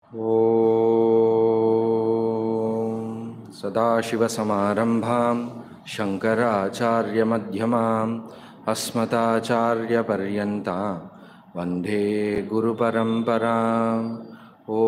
ॐ सदाशिवसमारम्भां शङ्कराचार्यमध्यमाम् अस्मदाचार्यपर्यन्तां वन्दे गुरुपरम्पराम् ॐ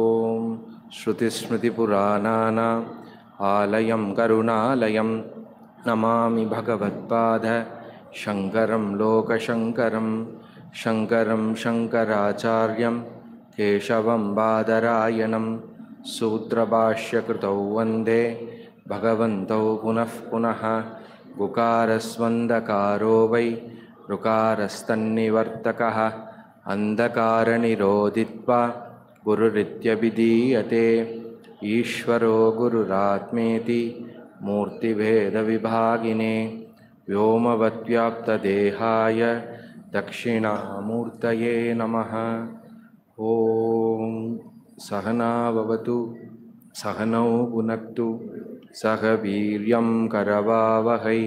श्रुतिस्मृतिपुराणानाम् आलयं करुणालयं नमामि भगवत्पाद शङ्करं लोकशङ्करं शङ्करं शङ्कराचार्यं केशवं बादरायणं सूत्रभाष्यकृतौ वन्दे भगवन्तौ पुनः पुनः गुकारस्वन्दकारो वै ऋकारस्तन्निवर्तकः अन्धकारनिरोधित्वा गुरुरित्यभिधीयते ईश्वरो गुरुरात्मेति मूर्तिभेदविभागिने व्योमवद्व्याप्तदेहाय दक्षिणामूर्तये नमः ॐ सहना भवतु सहनौ पुनक्तु सह वीर्यं करवावहै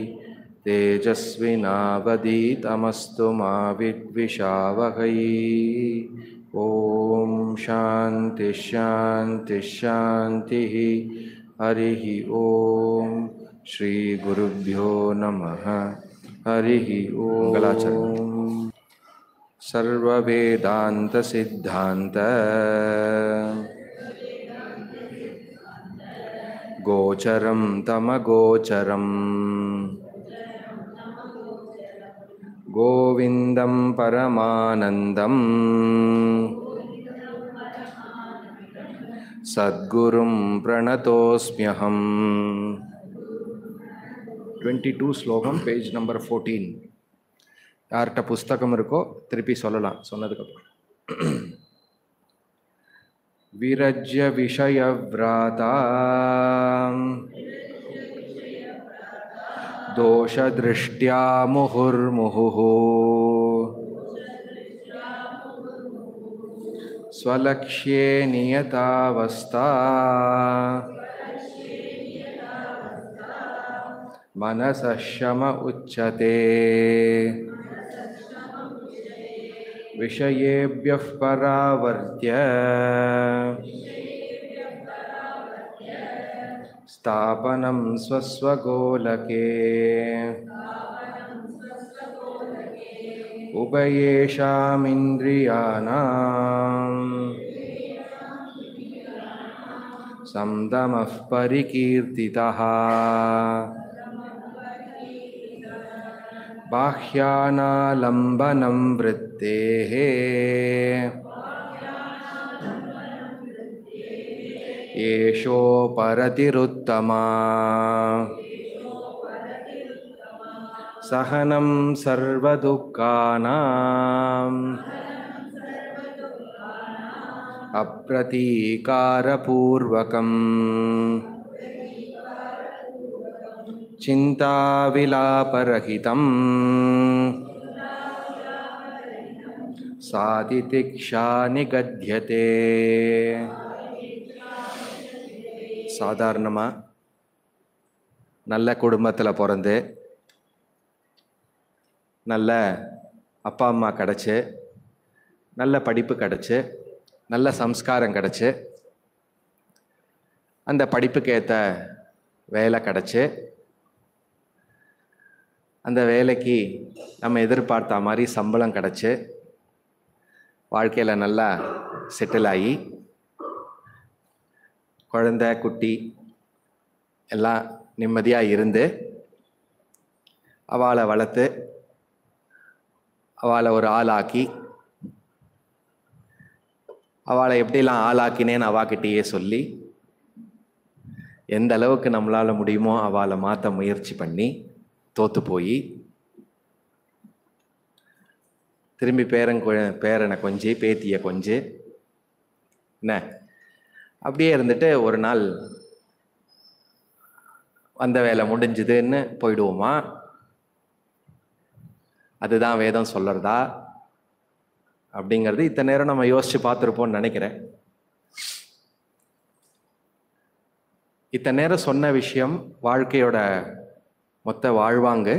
तेजस्विनावधीतमस्तु मा विद्विषावहै ॐ शान्तिश्शान्तिश्शान्तिः हरिः ॐ श्रीगुरुभ्यो नमः हरिः ॐ सर्ववेदान्तसिद्धान्त गोचरं तमगोचरम् गोविन्दं परमानन्दम् सद्गुरुं प्रणतोऽस्म्यहम् டுவெண்ட்டி டூ ஸ்லோகம் பேஜ் நம்பர் ஃபோர்டீன் யார்கிட்ட புஸ்தகம் இருக்கோ திருப்பி சொல்லலாம் சொன்னதுக்கப்புறம் விரஜ்ய விஷயவ்ராதா दोषदृष्ट्या मुहुर्मुहुः स्वलक्ष्ये नियतावस्था मनसः शम उच्यते विषयेभ्यः परावर्त्य स्थापनं स्वस्वगोलके उभयेषामिन्द्रियाणाम् संदमः परिकीर्तितः बाह्यानालम्बनं वृत्तेः एषोपरतिरुत्तमा सहनं सर्वदुःखानाम् अप्रतीकारपूर्वकम् चिन्ताविलापरहितम् सातितिक्षा निगद्यते சாதாரணமாக நல்ல குடும்பத்தில் பிறந்து நல்ல அப்பா அம்மா கிடச்சி நல்ல படிப்பு கிடச்சி நல்ல சம்ஸ்காரம் கிடச்சி அந்த படிப்புக்கு ஏற்ற வேலை கிடச்சி அந்த வேலைக்கு நம்ம எதிர்பார்த்த மாதிரி சம்பளம் கிடச்சி வாழ்க்கையில் நல்லா செட்டில் ஆகி குழந்தை குட்டி எல்லாம் நிம்மதியாக இருந்து அவளை வளர்த்து அவளை ஒரு ஆளாக்கி அவளை எப்படிலாம் ஆளாக்கினேன்னு அவாக்கிட்டேயே சொல்லி எந்த அளவுக்கு நம்மளால் முடியுமோ அவளை மாற்ற முயற்சி பண்ணி தோற்று போய் திரும்பி பேரன் பேரனை கொஞ்சி பேத்தியை கொஞ்சி என்ன அப்படியே இருந்துட்டு ஒரு நாள் வந்த வேலை முடிஞ்சுதுன்னு போயிடுவோமா அதுதான் வேதம் சொல்கிறதா அப்படிங்கிறது இத்தனை நேரம் நம்ம யோசிச்சு பார்த்துருப்போம்னு நினைக்கிறேன் இத்தனை நேரம் சொன்ன விஷயம் வாழ்க்கையோட மொத்த வாழ்வாங்கு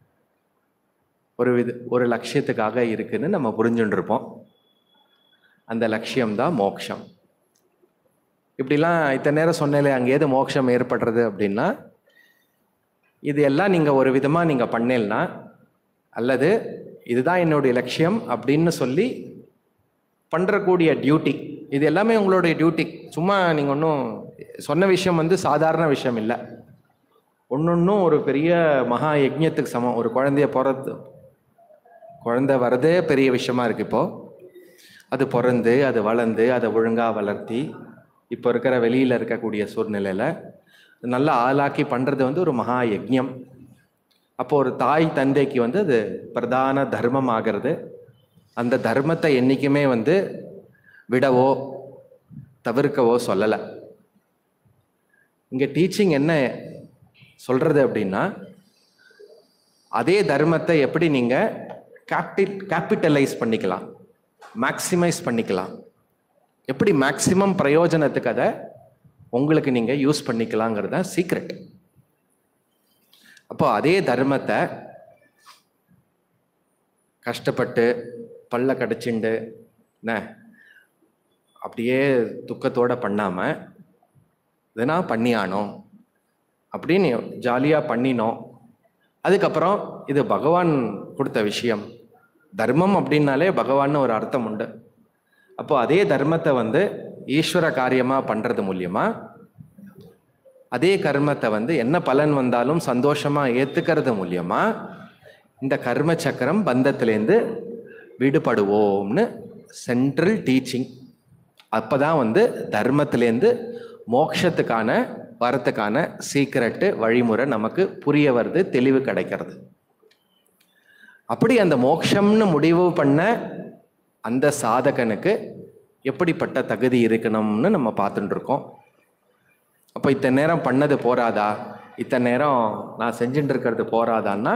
ஒரு வித ஒரு லட்சியத்துக்காக இருக்குன்னு நம்ம புரிஞ்சுட்டு இருப்போம் அந்த லட்சியம்தான் மோட்சம் இப்படிலாம் இத்தனை நேரம் சொன்னேலே அங்கே ஏது மோட்சம் ஏற்படுறது அப்படின்னா இது எல்லாம் நீங்கள் ஒரு விதமாக நீங்கள் பண்ணேன்னா அல்லது இதுதான் என்னுடைய லட்சியம் அப்படின்னு சொல்லி பண்ணுறக்கூடிய டியூட்டி இது எல்லாமே உங்களுடைய டியூட்டி சும்மா நீங்கள் ஒன்றும் சொன்ன விஷயம் வந்து சாதாரண விஷயம் இல்லை ஒன்னொன்றும் ஒரு பெரிய மகா யஜ்ஞத்துக்கு சமம் ஒரு குழந்தைய பிறந்து குழந்தை வரதே பெரிய விஷயமா இருக்கு இப்போ அது பிறந்து அது வளர்ந்து அதை ஒழுங்காக வளர்த்தி இப்போ இருக்கிற வெளியில் இருக்கக்கூடிய சூழ்நிலையில் நல்லா ஆளாக்கி பண்ணுறது வந்து ஒரு மகா யஜ்ஞம் அப்போ ஒரு தாய் தந்தைக்கு வந்து அது பிரதான தர்மம் ஆகிறது அந்த தர்மத்தை என்றைக்குமே வந்து விடவோ தவிர்க்கவோ சொல்லலை இங்கே டீச்சிங் என்ன சொல்கிறது அப்படின்னா அதே தர்மத்தை எப்படி நீங்கள் கேப்டி கேபிட்டலைஸ் பண்ணிக்கலாம் மேக்சிமைஸ் பண்ணிக்கலாம் எப்படி மேக்சிமம் பிரயோஜனத்துக்கு அதை உங்களுக்கு நீங்கள் யூஸ் பண்ணிக்கலாங்கிறது தான் சீக்ரெட் அப்போ அதே தர்மத்தை கஷ்டப்பட்டு பல்ல கடிச்சுண்டு என்ன அப்படியே துக்கத்தோட பண்ணாமல் இதனா பண்ணியானோம் அப்படின்னு ஜாலியாக பண்ணினோம் அதுக்கப்புறம் இது பகவான் கொடுத்த விஷயம் தர்மம் அப்படின்னாலே பகவான்னு ஒரு அர்த்தம் உண்டு அப்போ அதே தர்மத்தை வந்து ஈஸ்வர காரியமாக பண்ணுறது மூலியமா அதே கர்மத்தை வந்து என்ன பலன் வந்தாலும் சந்தோஷமாக ஏற்றுக்கிறது மூலியமா இந்த கர்ம சக்கரம் பந்தத்திலேருந்து விடுபடுவோம்னு சென்ட்ரல் டீச்சிங் அப்போ தான் வந்து தர்மத்திலேருந்து மோட்சத்துக்கான வரத்துக்கான சீக்கிரட்டு வழிமுறை நமக்கு புரிய வருது தெளிவு கிடைக்கிறது அப்படி அந்த மோட்சம்னு முடிவு பண்ண அந்த சாதகனுக்கு எப்படிப்பட்ட தகுதி இருக்கணும்னு நம்ம பார்த்துட்டு இருக்கோம் அப்போ இத்தனை நேரம் பண்ணது போராதா இத்தனை நேரம் நான் செஞ்சுட்டு இருக்கிறது போராதான்னா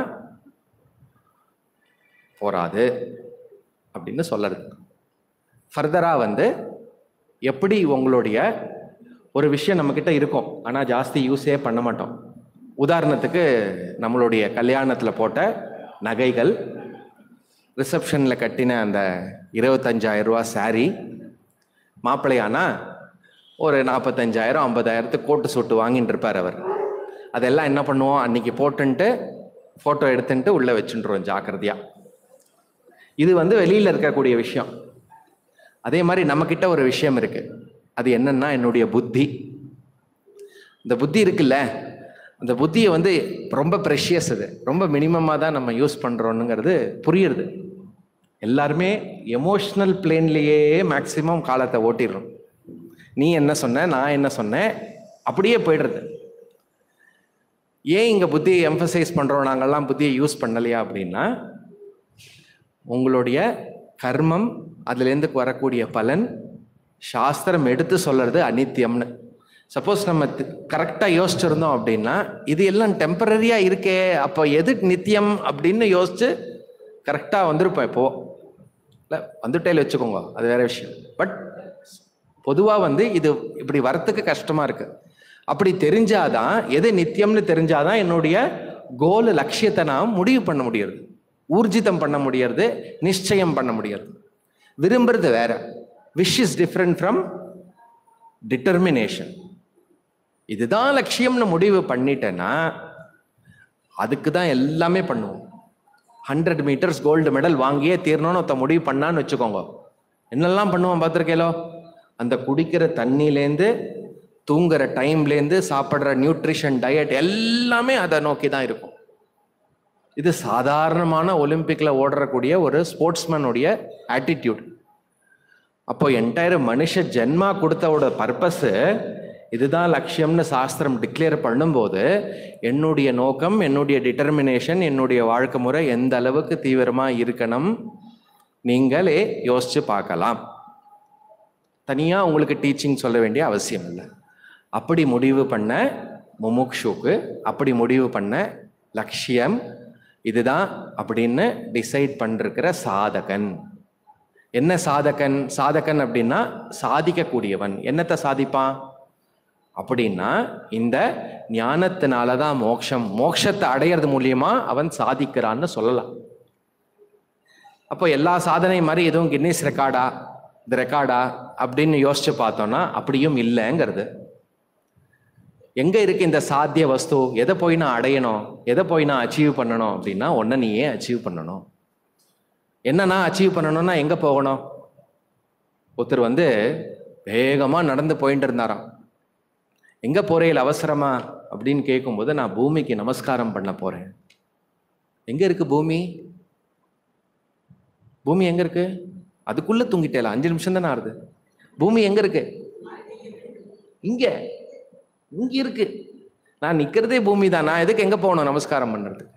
போராது அப்படின்னு சொல்லறது ஃபர்தராக வந்து எப்படி உங்களுடைய ஒரு விஷயம் நம்மக்கிட்ட இருக்கும் ஆனால் ஜாஸ்தி யூஸே பண்ண மாட்டோம் உதாரணத்துக்கு நம்மளுடைய கல்யாணத்தில் போட்ட நகைகள் ரிசப்ஷனில் கட்டின அந்த இருபத்தஞ்சாயிரம் ரூபா saree மாப்பிள்ளையானா ஒரு நாற்பத்தஞ்சாயிரம் ஐம்பதாயிரத்துக்கு கோட்டு சூட்டு வாங்கிட்டு இருப்பார் அவர் அதெல்லாம் என்ன பண்ணுவோம் அன்னைக்கு போட்டுன்ட்டு ஃபோட்டோ எடுத்துன்ட்டு உள்ளே வச்சுட்டுருவோம் ஜாக்கிரதையாக இது வந்து வெளியில் இருக்கக்கூடிய விஷயம் அதே மாதிரி நம்மக்கிட்ட ஒரு விஷயம் இருக்கு அது என்னன்னா என்னுடைய புத்தி இந்த புத்தி இருக்குல்ல அந்த புத்தியை வந்து ரொம்ப ப்ரெஷியஸ் அது ரொம்ப மினிமமாக தான் நம்ம யூஸ் பண்ணுறோன்னுங்கிறது புரியுறது எல்லாருமே எமோஷ்னல் பிளேன்லேயே மேக்சிமம் காலத்தை ஓட்டிடுறோம் நீ என்ன சொன்ன நான் என்ன சொன்னேன் அப்படியே போயிடுறது ஏன் இங்கே புத்தியை எம்ஃபசைஸ் பண்ணுறோம் நாங்கள்லாம் புத்தியை யூஸ் பண்ணலையா அப்படின்னா உங்களுடைய கர்மம் அதுலேருந்து வரக்கூடிய பலன் சாஸ்திரம் எடுத்து சொல்றது அனித்தியம்னு சப்போஸ் நம்ம கரெக்டாக யோசிச்சிருந்தோம் அப்படின்னா இது எல்லாம் டெம்பரரியாக இருக்கே அப்போ எது நித்தியம் அப்படின்னு யோசிச்சு கரெக்டாக வந்திருப்போம் இப்போ இல்லை வந்துட்டேல வச்சுக்கோங்க அது வேற விஷயம் பட் பொதுவாக வந்து இது இப்படி வரத்துக்கு கஷ்டமாக இருக்கு அப்படி தெரிஞ்சாதான் எது நித்தியம்னு தெரிஞ்சாதான் என்னுடைய கோல் லட்சியத்தை நான் முடிவு பண்ண முடியுது ஊர்ஜிதம் பண்ண முடியறது நிச்சயம் பண்ண முடியாது விரும்புறது வேற wish is different from determination இதுதான் லட்சியம்னு முடிவு பண்ணிட்டேன்னா அதுக்கு தான் எல்லாமே பண்ணுவோம் ஹண்ட்ரட் மீட்டர்ஸ் கோல்டு மெடல் வாங்கியே தீரணும்னு ஒருத்த முடிவு பண்ணான்னு வச்சுக்கோங்க என்னெல்லாம் பண்ணுவோம் பார்த்துருக்கேலோ அந்த குடிக்கிற தண்ணிலேருந்து தூங்குற டைம்லேருந்து சாப்பிட்ற நியூட்ரிஷன் டயட் எல்லாமே அதை நோக்கி தான் இருக்கும் இது சாதாரணமான ஒலிம்பிக்ல ஓடுறக்கூடிய ஒரு ஸ்போர்ட்ஸ்மேனுடைய ஆட்டிடியூட் அப்போ என்டையர் மனுஷ ஜென்மா கொடுத்தவோட பர்பஸ் இதுதான் லட்சியம்னு சாஸ்திரம் டிக்ளேர் பண்ணும்போது என்னுடைய நோக்கம் என்னுடைய டிட்டர்மினேஷன் என்னுடைய வாழ்க்கை முறை எந்த அளவுக்கு தீவிரமா இருக்கணும் நீங்களே யோசிச்சு பார்க்கலாம் தனியா உங்களுக்கு டீச்சிங் சொல்ல வேண்டிய அவசியம் இல்லை அப்படி முடிவு பண்ண முமுக்ஷுக்கு அப்படி முடிவு பண்ண லட்சியம் இதுதான் அப்படின்னு டிசைட் பண்ணிருக்கிற சாதகன் என்ன சாதகன் சாதகன் அப்படின்னா சாதிக்கக்கூடியவன் என்னத்தை சாதிப்பான் அப்படின்னா இந்த ஞானத்தினால தான் மோட்சம் மோட்சத்தை அடையிறது மூலியமா அவன் சாதிக்கிறான்னு சொல்லலாம் அப்போ எல்லா சாதனை மாதிரி எதுவும் கின்னீஸ் ரெக்கார்டா இது ரெக்கார்டா அப்படின்னு யோசிச்சு பார்த்தோம்னா அப்படியும் இல்லைங்கிறது எங்க இருக்கு இந்த சாத்திய வஸ்து எதை போய் நான் அடையணும் எதை போய் நான் அச்சீவ் பண்ணணும் அப்படின்னா ஒன்றை நீயே அச்சீவ் பண்ணணும் என்ன நான் அச்சீவ் பண்ணணும்னா எங்க போகணும் ஒருத்தர் வந்து வேகமா நடந்து போயிட்டு இருந்தாராம் எங்க போறேன் அவசரமா அப்படின்னு கேட்கும்போது நான் பூமிக்கு நமஸ்காரம் பண்ண போறேன் எங்க இருக்கு பூமி பூமி எங்க இருக்கு அதுக்குள்ள தூங்கிட்டேல அஞ்சு நிமிஷம் தானே ஆறுது பூமி எங்க இருக்கு இங்க இங்க இருக்கு நான் நிக்கிறதே பூமி தான் நான் எதுக்கு எங்க போகணும் நமஸ்காரம் பண்றதுக்கு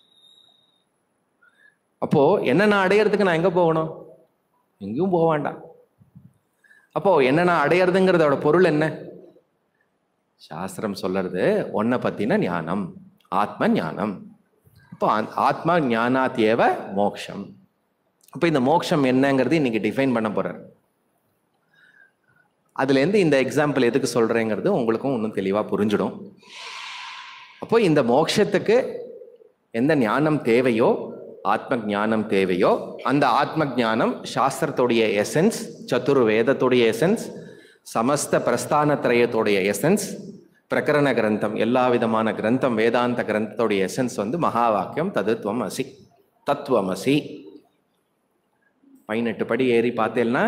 அப்போ என்ன நான் அடையறதுக்கு நான் எங்க போகணும் எங்கேயும் போக வேண்டாம் அப்போ என்ன நான் அடையறதுங்கிறதோட பொருள் என்ன சாஸ்திரம் சொல்றது ஒன்னை பத்தின ஞானம் ஆத்ம ஞானம் அப்போ ஆ- ஆத்மா ஞானாத் ஏவ மோக்ஷம் அப்போ இந்த மோக்ஷம் என்னங்கிறது இன்னைக்கு டிஃபைன் பண்ண போறார் அதுலேருந்து இந்த எக்ஸாம்பிள் எதுக்கு சொல்றேங்கிறது உங்களுக்கும் இன்னும் தெளிவாக புரிஞ்சிடும் அப்போ இந்த மோட்சத்துக்கு எந்த ஞானம் தேவையோ ஆத்ம ஞானம் தேவையோ அந்த ஆத்ம ஞானம் சாஸ்திரத்துடைய எசன்ஸ் சத்துரு வேதத்துடைய எசன்ஸ் சமஸ்த பிரஸ்தானத்திரயத்துடைய எசன்ஸ் பிரகரண கிரந்தம் எல்லா விதமான கிரந்தம் வேதாந்த கிரந்தத்துடைய எசன்ஸ் வந்து மகா வாக்கியம் ததுத்வம் அசி தத்துவம் அசி பதினெட்டு படி ஏறி பார்த்தேன்னா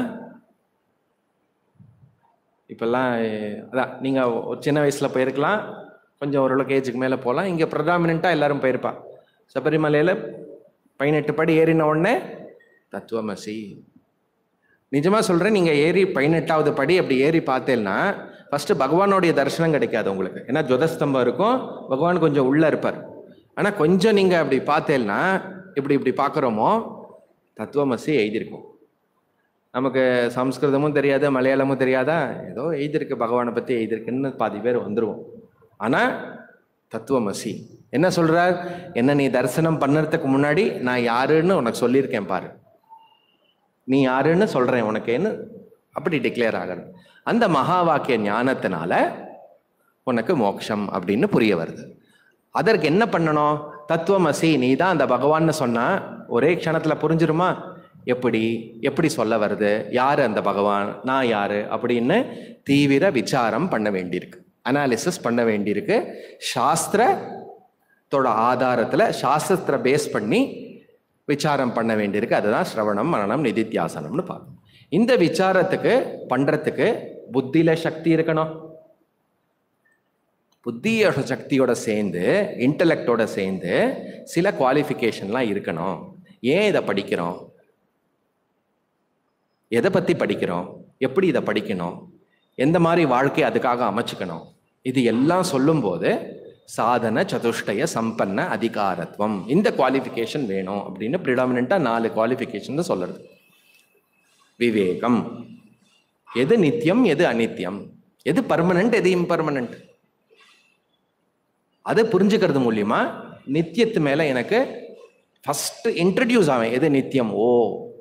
இப்போல்லாம் அதான் நீங்கள் ஒரு சின்ன வயசில் போயிருக்கலாம் கொஞ்சம் ஓரளவுக்கு ஏஜுக்கு மேலே போகலாம் இங்கே ப்ரடாமினண்ட்டாக எல்லாரும் போயிருப்பா சபரிமலையில் பதினெட்டு படி ஏறின உடனே தத்துவமசி நிஜமாக சொல்கிறேன் நீங்கள் ஏறி பதினெட்டாவது படி அப்படி ஏறி பார்த்தேன்னா ஃபஸ்ட்டு பகவானுடைய தரிசனம் கிடைக்காது உங்களுக்கு ஏன்னா துவதஸ்தம்பம் இருக்கும் பகவான் கொஞ்சம் உள்ளே இருப்பார் ஆனால் கொஞ்சம் நீங்கள் அப்படி பார்த்தேன்னா இப்படி இப்படி பார்க்குறோமோ தத்துவமசி எழுதியிருக்கும் நமக்கு சம்ஸ்கிருதமும் தெரியாது மலையாளமும் தெரியாதா ஏதோ எழுதியிருக்கு பகவானை பற்றி எழுதியிருக்குன்னு பாதி பேர் வந்துருவோம் ஆனால் தத்துவமசி என்ன சொல்றார் என்ன நீ தரிசனம் பண்ணறதுக்கு முன்னாடி நான் யாருன்னு உனக்கு சொல்லியிருக்கேன் பாரு நீ யாருன்னு சொல்றேன் உனக்கேன்னு அப்படி டிக்ளேர் ஆகிறது அந்த மகா வாக்கிய ஞானத்தினால உனக்கு மோட்சம் அப்படின்னு புரிய வருது அதற்கு என்ன பண்ணணும் தத்துவமசி நீ தான் அந்த பகவான்னு சொன்னா ஒரே க்ஷணத்துல புரிஞ்சிருமா எப்படி எப்படி சொல்ல வருது யாரு அந்த பகவான் நான் யாரு அப்படின்னு தீவிர விசாரம் பண்ண வேண்டியிருக்கு அனாலிசிஸ் பண்ண வேண்டியிருக்கு சாஸ்திரத்தோட ஆதாரத்துல சாஸ்திரத்தை பேஸ் பண்ணி விசாரம் பண்ண வேண்டியிருக்கு அதுதான் ஸ்ரவணம் மரணம் நிதித்தியாசனம்னு பார்க்கணும் இந்த விசாரத்துக்கு பண்றதுக்கு புத்தியில சக்தி இருக்கணும் புத்தியோட சக்தியோட சேர்ந்து இன்டலெக்டோட சேர்ந்து சில குவாலிஃபிகேஷன்லாம் இருக்கணும் ஏன் இதை படிக்கிறோம் எதை பற்றி படிக்கிறோம் எப்படி இதை படிக்கணும் எந்த மாதிரி வாழ்க்கை அதுக்காக அமைச்சுக்கணும் இது எல்லாம் சொல்லும்போது சாதன சதுஷ்டய சம்பன்ன அதிகாரத்துவம் இந்த குவாலிஃபிகேஷன் வேணும் அப்படின்னு ப்ரிடாமினண்ட்டாக நாலு குவாலிஃபிகேஷன் தான் சொல்லுறது விவேகம் எது நித்தியம் எது அநித்தியம் எது பர்மனன்ட் எது இம்பர்மனன்ட் அதை புரிஞ்சுக்கிறது மூலியமா நித்தியத்து மேல எனக்கு ஃபர்ஸ்ட் இன்ட்ரடியூஸ் ஆவேன் எது நித்தியம் ஓ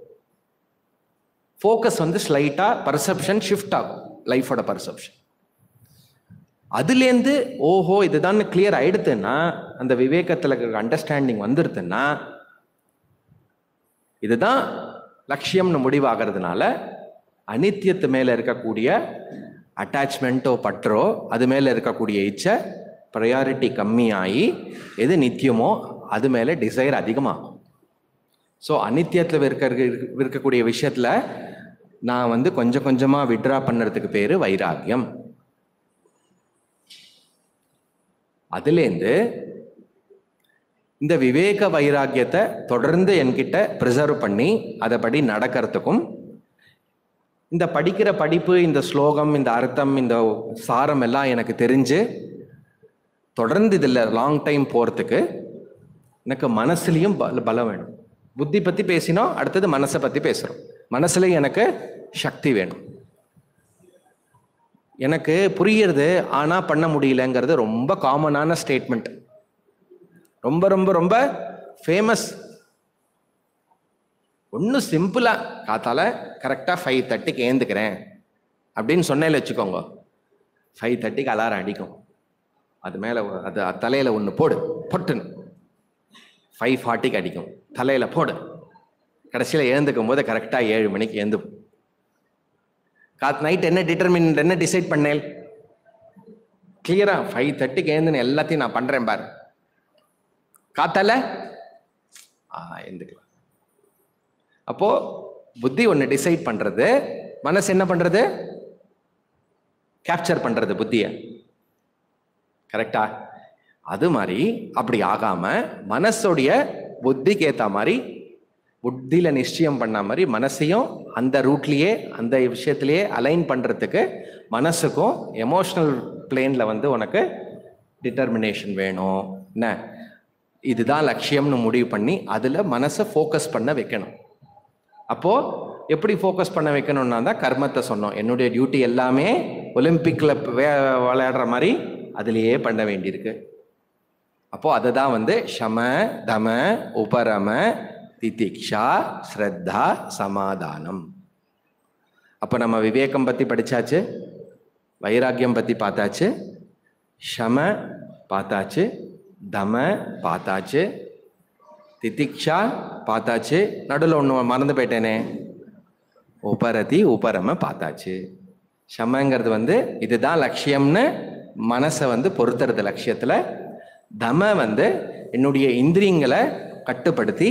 ஃபோக்கஸ் வந்து ஸ்லைட்டாக பர்செப்ஷன் ஷிஃப்ட் ஆகும் லைஃபோட பர்செப்ஷன் அதுலேருந்து ஓஹோ இதுதான் கிளியர் ஆயிடுத்துன்னா அந்த விவேகத்தில் இருக்கிற அண்டர்ஸ்டாண்டிங் வந்துடுதுன்னா இதுதான் லட்சியம்னு முடிவாகிறதுனால அனித்தியத்து மேலே இருக்கக்கூடிய அட்டாச்மெண்ட்டோ பற்றோ அது மேலே இருக்கக்கூடிய இச்சை ப்ரையாரிட்டி கம்மியாகி எது நித்தியமோ அது மேலே டிசைர் அதிகமாகும் ஸோ அனித்தியத்தில் இருக்க இருக்கக்கூடிய விஷயத்தில் நான் வந்து கொஞ்சம் கொஞ்சமாக விட்ரா பண்ணுறதுக்கு பேர் வைராக்கியம் அதுலேருந்து இந்த விவேக வைராக்கியத்தை தொடர்ந்து என்கிட்ட ப்ரிசர்வ் பண்ணி அதைப்படி நடக்கிறதுக்கும் இந்த படிக்கிற படிப்பு இந்த ஸ்லோகம் இந்த அர்த்தம் இந்த சாரம் எல்லாம் எனக்கு தெரிஞ்சு தொடர்ந்து இதில் லாங் டைம் போகிறதுக்கு எனக்கு மனசுலையும் பல பலம் வேணும் புத்தி பற்றி பேசினோம் அடுத்தது மனசை பற்றி பேசுகிறோம் மனசுல எனக்கு சக்தி வேணும் எனக்கு புரியுறது ஆனால் பண்ண முடியலங்கிறது ரொம்ப காமனான ஸ்டேட்மெண்ட் ரொம்ப ரொம்ப ரொம்ப ஃபேமஸ் ஒன்றும் சிம்பிளாக காத்தால கரெக்டாக ஃபைவ் தேர்ட்டிக்கு ஏந்துக்கிறேன் அப்படின்னு சொன்னேன்னு வச்சுக்கோங்க ஃபைவ் தேர்ட்டிக்கு அலாரம் அடிக்கும் அது மேலே அது தலையில் ஒன்று போடு பொட்டுன்னு ஃபைவ் ஃபார்ட்டிக்கு அடிக்கும் தலையில் போடு கடைசியில் எழுந்துக்கும் போது கரெக்டாக ஏழு மணிக்கு எழுந்து காத் நைட் என்ன டிட்டர்மின் என்ன டிசைட் பண்ணேன் கிளியரா ஃபைவ் தேர்ட்டிக்கு எழுந்துன்னு எல்லாத்தையும் நான் பண்றேன் பாரு காத்தால ஆ எழுந்துக்கலாம் அப்போ புத்தி ஒன்று டிசைட் பண்றது மனசு என்ன பண்றது கேப்சர் பண்றது புத்தியை கரெக்டா அது மாதிரி அப்படி ஆகாம மனசோடைய புத்திக்கு ஏத்த மாதிரி புத்தியில நிச்சயம் பண்ண மாதிரி மனசையும் அந்த ரூட்லயே அந்த விஷயத்திலேயே அலைன் பண்றதுக்கு மனசுக்கும் எமோஷனல் பிளேன்ல வந்து உனக்கு டிட்டர்மினேஷன் வேணும் என்ன இதுதான் லட்சியம்னு முடிவு பண்ணி அதுல மனசை ஃபோக்கஸ் பண்ண வைக்கணும் அப்போ எப்படி ஃபோக்கஸ் பண்ண வைக்கணும்னா தான் கர்மத்தை சொன்னோம் என்னுடைய டியூட்டி எல்லாமே ஒலிம்பிக்ல வே- விளையாடுற மாதிரி அதுலயே பண்ண வேண்டியிருக்கு அப்போ அதை தான் வந்து ஷம தம உபரம திதிக்ஷா ஸ்ரத்தா சமாதானம் அப்போ நம்ம விவேகம் பத்தி படிச்சாச்சு வைராக்கியம் பத்தி பார்த்தாச்சு ஷம பார்த்தாச்சு தம பார்த்தாச்சு திதிக்ஷா பார்த்தாச்சு நடுவில் ஒன்று மறந்து போயிட்டேனே உபரதி உபரம பார்த்தாச்சு ஷமங்கிறது வந்து இதுதான் லட்சியம்னு மனசை வந்து பொறுத்துறது லட்சியத்துல தம வந்து என்னுடைய இந்திரியங்களை கட்டுப்படுத்தி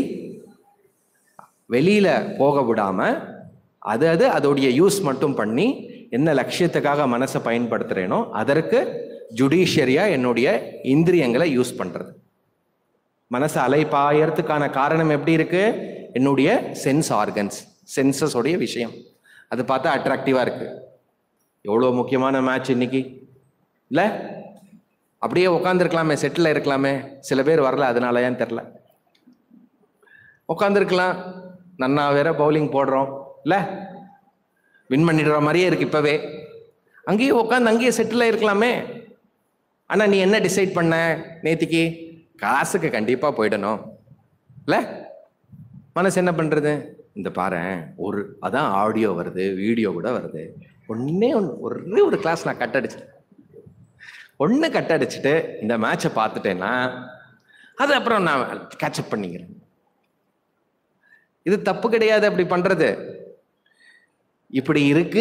வெளியில போக விடாம அது அது அதோடைய யூஸ் மட்டும் பண்ணி என்ன லட்சியத்துக்காக மனசை பயன்படுத்துறேனோ அதற்கு ஜுடிஷியரியா என்னுடைய இந்திரியங்களை யூஸ் பண்றது மனசு அலைப்பாயறதுக்கான காரணம் எப்படி இருக்கு என்னுடைய சென்ஸ் ஆர்கன்ஸ் சென்சஸ் உடைய விஷயம் அது பார்த்தா அட்ராக்டிவா இருக்கு எவ்வளோ முக்கியமான மேட்ச் இன்னைக்கு இல்ல அப்படியே உட்காந்துருக்கலாமே செட்டில் இருக்கலாமே சில பேர் வரல அதனால ஏன் தெரில உட்காந்துருக்கலாம் நன்னா வேற பவுலிங் போடுறோம் இல்ல வின் பண்ணிடுற மாதிரியே இருக்கு இப்பவே அங்கேயே உட்காந்து அங்கேயே செட்டில் இருக்கலாமே ஆனா நீ என்ன டிசைட் பண்ண நேத்திக்கு காசுக்கு கண்டிப்பா போயிடணும் இல்ல மனசு என்ன பண்றது இந்த பாரேன் ஒரு அதான் ஆடியோ வருது வீடியோ கூட வருது ஒண்ணே ஒன்று ஒரே ஒரு கிளாஸ் நான் கட் அடிச்சிட்டேன் ஒன்று கட் அடிச்சுட்டு இந்த மேட்சை பார்த்துட்டேன்னா அது அப்புறம் நான் கேட்சப் பண்ணிக்கிறேன் இது தப்பு கிடையாது அப்படி பண்றது இப்படி இருக்கு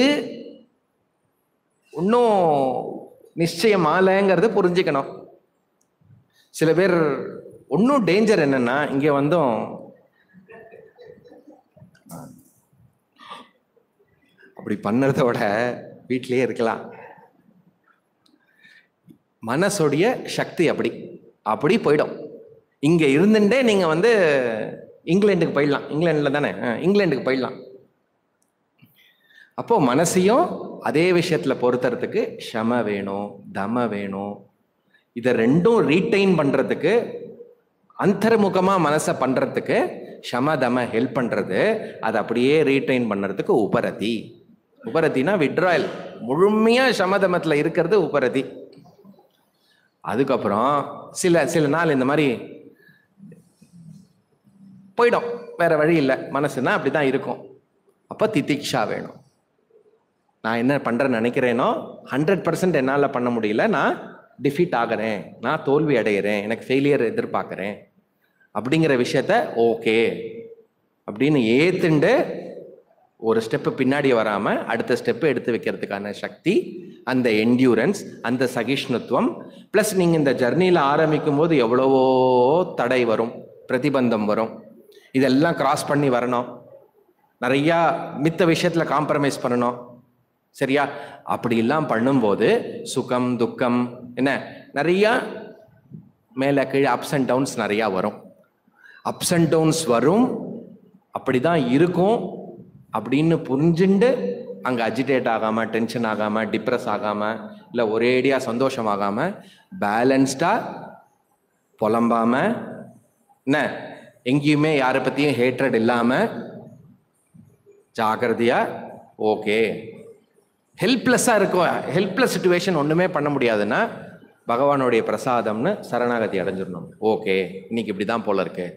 இன்னும் நிச்சயம் ஆலைங்கிறது புரிஞ்சுக்கணும் சில பேர் இன்னும் டேஞ்சர் என்னன்னா இங்க வந்தும் அப்படி பண்ணறத விட வீட்டிலேயே இருக்கலாம் மனசோடைய சக்தி அப்படி அப்படி போயிடும் இங்க இருந்துட்டே நீங்க வந்து இங்கிலாந்துக்கு போயிடலாம் இங்கிலாந்துல தானே ஆ, இங்கிலாந்துக்கு போயிடலாம் அப்போ மனசையும் அதே விஷயத்துல பொறுத்துறதுக்கு ஷம வேணும் தம வேணும் இதை ரெண்டும் ரீட்டைன் பண்றதுக்கு அந்தர்முகமா மனசை பண்றதுக்கு ஷம தம ஹெல்ப் பண்றது அதை அப்படியே ரீட்டைன் பண்றதுக்கு உபரதி உபரத்தினா விட்ராயல் முழுமையா சமதமத்துல இருக்கிறது உபரதி அதுக்கப்புறம் சில சில நாள் இந்த மாதிரி போயிடும் வேற வழி இல்லை மனசுனா அப்படிதான் இருக்கும் அப்போ திதிக்ஷா வேணும் நான் என்ன பண்றேன்னு நினைக்கிறேனோ ஹண்ட்ரட் பர்சன்ட் என்னால் பண்ண முடியல நான் டிஃபீட் ஆகிறேன் நான் தோல்வி அடைகிறேன் எனக்கு ஃபெயிலியர் எதிர்பார்க்குறேன் அப்படிங்கிற விஷயத்த ஓகே அப்படின்னு ஏத்துண்டு ஒரு ஸ்டெப்பு பின்னாடி வராம அடுத்த ஸ்டெப்பு எடுத்து வைக்கிறதுக்கான சக்தி அந்த என்டியூரன்ஸ் அந்த சகிஷ்ணுத்துவம் ப்ளஸ் நீங்க இந்த ஜர்னியில ஆரம்பிக்கும் போது எவ்வளவோ தடை வரும் பிரதிபந்தம் வரும் இதெல்லாம் கிராஸ் பண்ணி வரணும் நிறையா மித்த விஷயத்துல காம்ப்ரமைஸ் பண்ணணும் சரியா அப்படி எல்லாம் பண்ணும்போது சுகம் துக்கம் என்ன நிறையா மேலே கீழே அப்ஸ் அண்ட் டவுன்ஸ் நிறையா வரும் அப்ஸ் அண்ட் டவுன்ஸ் வரும் அப்படிதான் இருக்கும் அப்படின்னு புரிஞ்சுண்டு அங்கே அஜிடேட் ஆகாமல் டென்ஷன் ஆகாமல் டிப்ரெஸ் ஆகாமல் இல்லை ஒரேடியா சந்தோஷம் ஆகாமல் பேலன்ஸ்டாக புலம்பாம என்ன எங்கேயுமே யாரை பற்றியும் ஹேட்ரட் இல்லாமல் ஜாக்கிரதையா ஓகே ஹெல்ப்லெஸ்ஸாக இருக்கும் ஹெல்ப்லெஸ் சுச்சுவேஷன் ஒன்றுமே பண்ண முடியாதுன்னா பகவானுடைய பிரசாதம்னு சரணாகதி அடைஞ்சிடணும் ஓகே இன்னைக்கு இப்படி தான் போல இருக்கு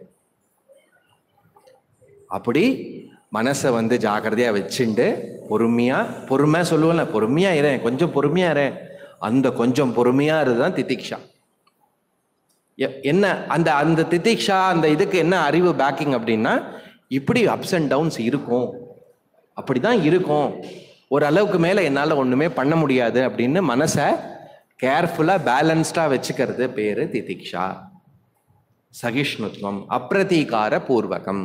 அப்படி மனசை வந்து ஜாக்கிரதையா வச்சுண்டு பொறுமையா பொறுமை சொல்லுவேன்ல பொறுமையா இரேன் கொஞ்சம் பொறுமையா இரேன் அந்த கொஞ்சம் பொறுமையா இருதுதான் திதிக்ஷா எ- என்ன அந்த அந்த திதிக்ஷா அந்த இதுக்கு என்ன அறிவு பேக்கிங் அப்படின்னா இப்படி அப்ஸ் அண்ட் டவுன்ஸ் இருக்கும் அப்படிதான் இருக்கும் ஒரு அளவுக்கு மேல என்னால ஒண்ணுமே பண்ண முடியாது அப்படின்னு மனசை கேர்ஃபுல்லா பேலன்ஸ்டா வச்சுக்கிறது பேரு திதிக்ஷா சகிஷ்ணுத்வம் அப்பிரதீகார பூர்வகம்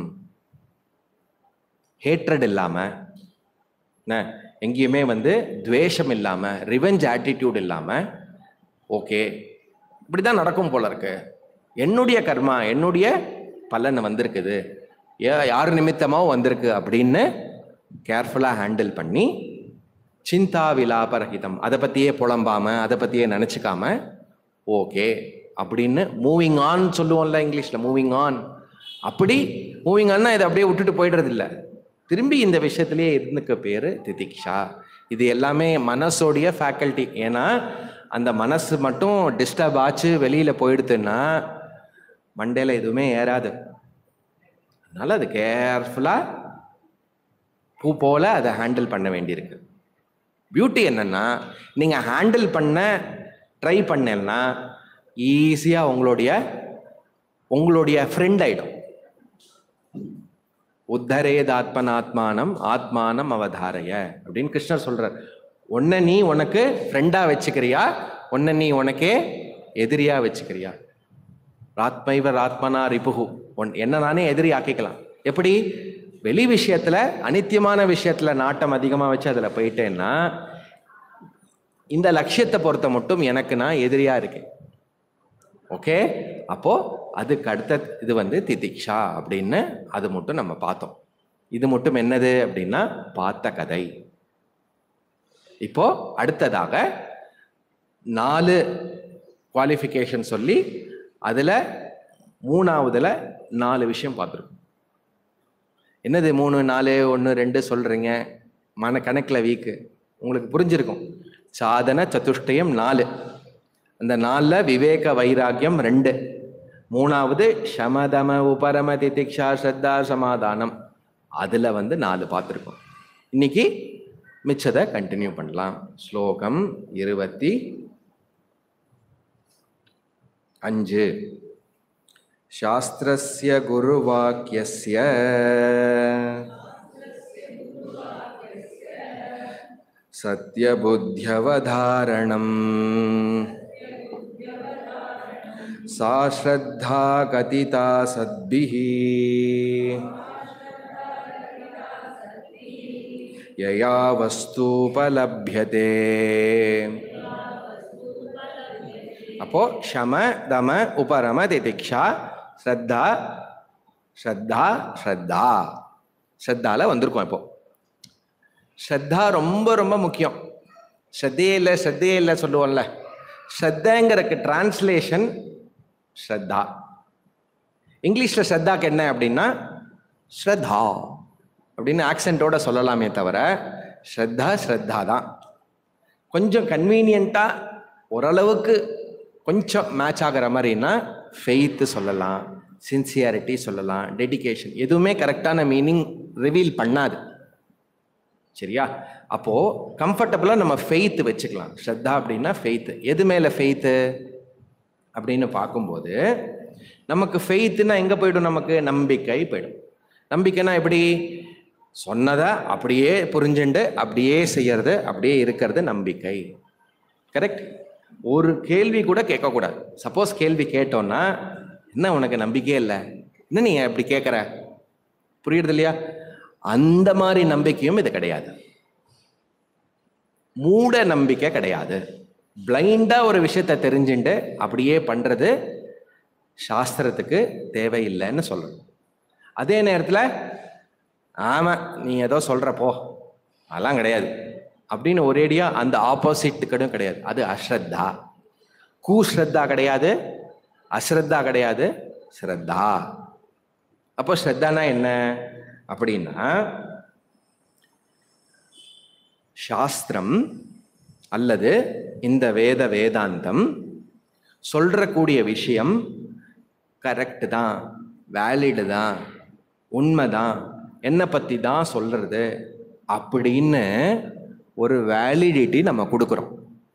ஹேட்ரட் இல்லாம என்ன, எங்கேயுமே வந்து துவேஷம் இல்லாம ரிவெஞ்ச் ஆட்டிடியூட் இல்லாம ஓகே இப்படிதான் நடக்கும் போல இருக்கு என்னுடைய கர்மா என்னுடைய பலன் வந்திருக்குது ஏ யார் நிமித்தமோ வந்திருக்கு அப்படின்னு கேர்ஃபுல்லாக ஹேண்டில் பண்ணி சிந்தா விலாபரகிதம் அதை பற்றியே புலம்பாம அதை பற்றியே நினச்சிக்காம ஓகே அப்படின்னு மூவிங் ஆன் சொல்லுவோம்ல இங்கிலீஷில் மூவிங் ஆன் அப்படி மூவிங் ஆன்னா இதை அப்படியே விட்டுட்டு போயிடுறது இல்ல திரும்பி இந்த விஷயத்திலேயே இருந்துக்க பேரு திதிக்ஷா இது எல்லாமே மனசோடைய ஃபேக்கல்ட்டி ஏன்னா அந்த மனசு மட்டும் டிஸ்டர்ப் ஆச்சு வெளியில போயிடுதுன்னா மண்டையில எதுவுமே ஏறாது அதனால அது கேர்ஃபுல்லா பூ போல அதை ஹேண்டில் பண்ண வேண்டியிருக்கு பியூட்டி என்னன்னா நீங்க ஹேண்டில் பண்ண ட்ரை பண்ணேன்னா ஈஸியா உங்களுடைய உங்களுடைய ஃப்ரெண்ட் ஆயிடும் உத்தரேத் ஆத்மனாத்மானம் ஆத்மானம் அவதாரைய அப்படின்னு கிருஷ்ணர் சொல்றார் உன்னை நீ உனக்கு ஃப்ரெண்டா வச்சுக்கிறியா உன்னை நீ உனக்கே எதிரியா வச்சுக்கிறியா ராத்மைவர் ஆத்மனா ரிபுகு உன் என்ன நானே எதிரி ஆக்கிக்கலாம் எப்படி வெளி விஷயத்துல அனித்தியமான விஷயத்துல நாட்டம் அதிகமா வச்சு அதுல போயிட்டேன்னா இந்த லட்சியத்தை பொறுத்த மட்டும் எனக்கு நான் எதிரியா இருக்கேன் ஓகே அப்போ அதுக்கு அடுத்த இது வந்து திதிக்ஷா அப்படின்னு அது மட்டும் நம்ம பார்த்தோம் இது மட்டும் என்னது அப்படின்னா பார்த்த கதை இப்போ அடுத்ததாக நாலு குவாலிஃபிகேஷன் சொல்லி அதுல மூணாவதுல நாலு விஷயம் பார்த்துருக்கோம் என்னது மூணு நாலு ஒன்று ரெண்டு சொல்றீங்க மன கணக்கில் வீக்கு உங்களுக்கு புரிஞ்சிருக்கும் சாதன சதுஷ்டயம் நாலு அந்த நாலில் விவேக வைராக்கியம் ரெண்டு மூணாவது சமதம உபரம திதிக்ஷா ஸ்ரத்தா சமாதானம் அதில் வந்து நாலு பார்த்துருக்கோம் இன்னைக்கு மிச்சதை கண்டினியூ பண்ணலாம் ஸ்லோகம் இருபத்தி அஞ்சு शास्त्रस्य गुरुवाक्यस्य सत्यबुद्ध्यवधारणम् सा श्रद्धा कथिता सद्भिः यया वस्तूपलभ्यते அப்போ ஷம தம உபரம திதிக்ஷா ஸ்ரத்தா ஸ்ரத்தா ஸ்ரத்தா ஸ்ரத்தால வந்திருக்கோம் இப்போ ஸ்ரத்தா ரொம்ப ரொம்ப முக்கியம் ஸ்ரத்தையே இல்லை ஸ்ரத்தையே இல்லை சொல்லுவோம்ல ஸ்ரத்தைங்கிறதுக்கு டிரான்ஸ்லேஷன் ஸ்ரத்தா இங்கிலீஷில் ஸ்ரத்தாக்கு என்ன அப்படின்னா ஸ்ரத்தா அப்படின்னு ஆக்சென்ட்டோட சொல்லலாமே தவிர ஸ்ரத்தா ஸ்ரத்தா தான் கொஞ்சம் கன்வீனியண்ட்டாக ஓரளவுக்கு கொஞ்சம் மேட்ச் ஆகிற மாதிரின்னா ஃபெய்த்து சொல்லலாம் சின்சியாரிட்டி சொல்லலாம் டெடிகேஷன் எதுவுமே கரெக்டான மீனிங் ரிவீல் பண்ணாது சரியா அப்போ கம்ஃபர்டபுளாக நம்ம ஃபெய்த் வச்சுக்கலாம் ஸ்ரத்தா அப்படின்னா ஃபெய்த் எது மேலே ஃபெய்த்து அப்படின்னு பார்க்கும்போது நமக்கு ஃபெய்த்துனா எங்கே போயிடும் நமக்கு நம்பிக்கை போயிடும் நம்பிக்கைனா எப்படி சொன்னதை அப்படியே புரிஞ்சுண்டு அப்படியே செய்யறது அப்படியே இருக்கிறது நம்பிக்கை கரெக்ட் ஒரு கேள்வி கூட கேட்கக்கூடாது சப்போஸ் கேள்வி கேட்டோன்னா என்ன உனக்கு நம்பிக்கையே இல்லை என்ன நீ இப்படி கேட்குற புரியுறது இல்லையா அந்த மாதிரி நம்பிக்கையும் இது கிடையாது மூட நம்பிக்கை கிடையாது பிளைண்டா ஒரு விஷயத்தை தெரிஞ்சுட்டு அப்படியே பண்றது சாஸ்திரத்துக்கு தேவையில்லைன்னு சொல்லணும் அதே நேரத்தில் ஆமா நீ ஏதோ சொல்ற போ அதெல்லாம் கிடையாது அப்படின்னு ஒரேடியா அந்த ஆப்போசிட்டுக்கிடும் கிடையாது அது அஸ்ரத்தா கூஸ்ரத்தா கிடையாது அஸ்ரத்தா கிடையாது ஸ்ரத்தா அப்போ ஸ்ரத்தானா என்ன அப்படின்னா சாஸ்திரம் அல்லது இந்த வேத வேதாந்தம் சொல்றக்கூடிய விஷயம் கரெக்டு தான் வேலிடு தான் உண்மைதான் என்னை பற்றி தான் சொல்றது அப்படின்னு ஒரு வேலிடிட்டி நம்ம கொடுக்குறோம்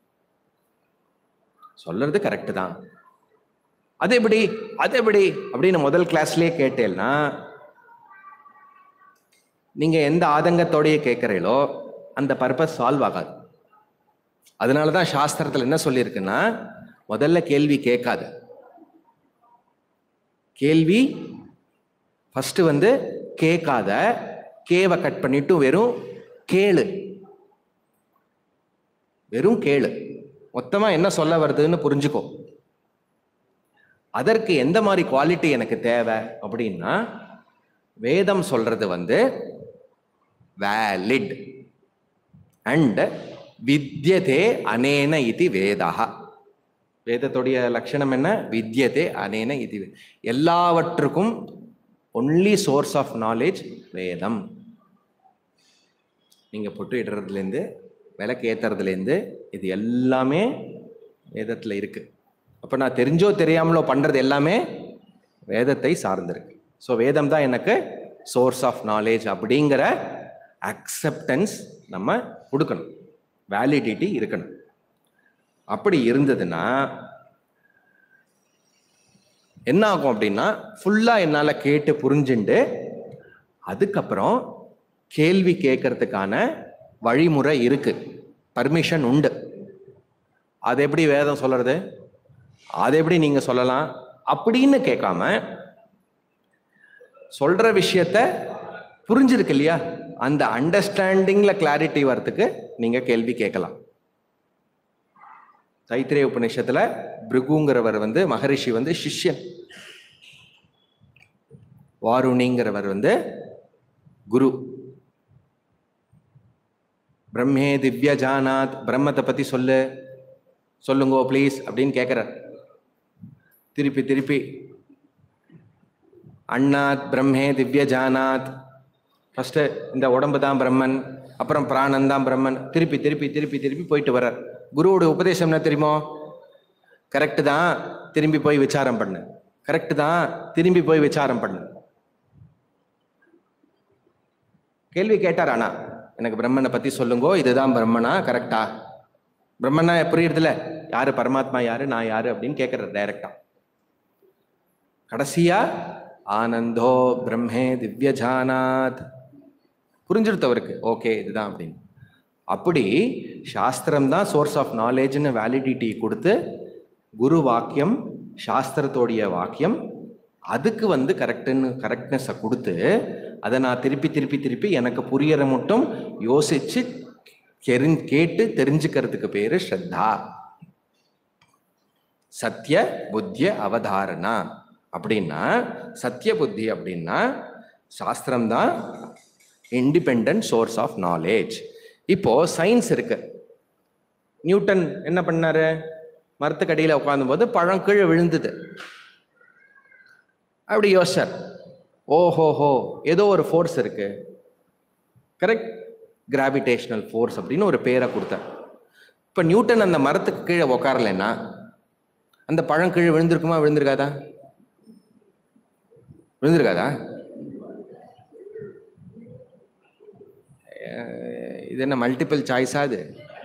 சொல்றது கரெக்டு தான் அது எப்படி அது எப்படி அப்படின்னு முதல் கிளாஸ்லயே கேட்டேன்னா நீங்க எந்த ஆதங்கத்தோடயே கேட்குறீங்களோ அந்த பர்பஸ் சால்வ் ஆகாது அதனால தான் சாஸ்திரத்தில் என்ன சொல்லியிருக்குன்னா முதல்ல கேள்வி கேட்காது கேள்வி ஃபர்ஸ்ட் வந்து கேட்காத கேவை கட் பண்ணிட்டு வெறும் கேளு வெறும் கேளு மொத்தமா என்ன சொல்ல வருதுன்னு புரிஞ்சுக்கோ அதற்கு எந்த மாதிரி குவாலிட்டி எனக்கு தேவை அப்படின்னா வேதம் சொல்றது வந்து வேலிட் அண்ட் வித்யதே அனேன இது வேதா வேதத்துடைய லட்சணம் என்ன வித்யதே அனேன இது வே- எல்லாவற்றுக்கும் ஒன்லி சோர்ஸ் ஆஃப் நாலேஜ் வேதம் நீங்க பொட்டு இடுறதுலேருந்து விளக்கு ஏத்துறதுலேருந்து இது எல்லாமே வேதத்துல இருக்கு அப்ப நான் தெரிஞ்சோ தெரியாமலோ பண்றது எல்லாமே வேதத்தை சார்ந்திருக்கு ஸோ வேதம் தான் எனக்கு சோர்ஸ் ஆஃப் நாலேஜ் அப்படிங்கிற அக்செப்டன்ஸ் நம்ம கொடுக்கணும் வேலிடிட்டி இருக்கணும் அப்படி இருந்ததுன்னா என்ன ஆகும் அப்படின்னா ஃபுல்லா என்னால கேட்டு புரிஞ்சுண்டு அதுக்கப்புறம் கேள்வி கேட்கறதுக்கான வழிமுறை இருக்கு பர்மிஷன் உண்டு அது எப்படி வேதம் சொல்றது அது எப்படி நீங்க சொல்லலாம் அப்படின்னு கேட்காம சொல்ற விஷயத்த புரிஞ்சிருக்கு இல்லையா அந்த அண்டர்ஸ்டாண்டிங்ல கிளாரிட்டி வரதுக்கு நீங்க கேள்வி கேட்கலாம் தைத்திரேய உபநிஷத்துல பிருகுங்கிறவர் வந்து மகரிஷி வந்து சிஷ்யன் வாருணிங்கிறவர் வந்து குரு பிரம்மே திவ்ய ஜானாத் பிரம்மத்தை பத்தி சொல்லு சொல்லுங்கோ ப்ளீஸ் அப்படின்னு கேட்கிறார் திருப்பி திருப்பி அண்ணாத் பிரம்மே திவ்ய ஜானாத் ஃபர்ஸ்ட் இந்த உடம்பு தான் பிரம்மன் அப்புறம் பிராணன் தான் பிரம்மன் திருப்பி திருப்பி திருப்பி திருப்பி போயிட்டு வர்றார் குருவோட உபதேசம் என்ன தெரியுமோ கரெக்டு தான் திரும்பி போய் விசாரம் பண்ணு கரெக்டு தான் திரும்பி போய் விசாரம் பண்ணு கேள்வி கேட்டார் ஆனா எனக்கு பிரம்மனை பத்தி சொல்லுங்கோ இதுதான் பிரம்மனா கரெக்டா பிரம்மனா புரியுறதுல யாரு பரமாத்மா யாரு நான் யாரு அப்படின்னு கேட்கறாரு டைரக்டா கடைசியா ஆனந்தோ பிரம்மே திவ்ய ஜானாத் புரிஞ்சிருத்து அவருக்கு ஓகே இதுதான் அப்படின்னு அப்படி சாஸ்திரம் தான் சோர்ஸ் ஆஃப் நாலேஜ்னு வேலிடிட்டி கொடுத்து குரு வாக்கியம் சாஸ்திரத்தோடைய வாக்கியம் அதுக்கு வந்து கரெக்டுன்னு கரெக்ட்னஸை கொடுத்து அதை நான் திருப்பி திருப்பி திருப்பி எனக்கு புரியற மட்டும் யோசிச்சு தெரிஞ் கேட்டு தெரிஞ்சுக்கிறதுக்கு பேரு ஸ்ரத்தா சத்திய புத்திய அவதாரணா அப்படின்னா சத்திய புத்தி அப்படின்னா சாஸ்திரம் தான் இண்டிபெண்ட் சோர்ஸ் ஆஃப் நாலேஜ் இப்போ சயின்ஸ் இருக்கு நியூட்டன் என்ன பண்ணாரு மரத்துக்கடியில் உட்காந்தும்போது பழம் கீழே விழுந்தது அப்படி யோசிச்சார் ஓஹோஹோ ஏதோ ஒரு ஃபோர்ஸ் இருக்கு கரெக்ட் கிராவிடேஷனல் ஃபோர்ஸ் அப்படின்னு ஒரு பேரை கொடுத்தார் இப்போ நியூட்டன் அந்த மரத்துக்கு கீழே உட்காரலைன்னா அந்த பழம் கீழே விழுந்திருக்குமா விழுந்திருக்காதா விழுந்திருக்காதா அஹ் இது என்ன மல்டிபிள் சாய்ஸா அது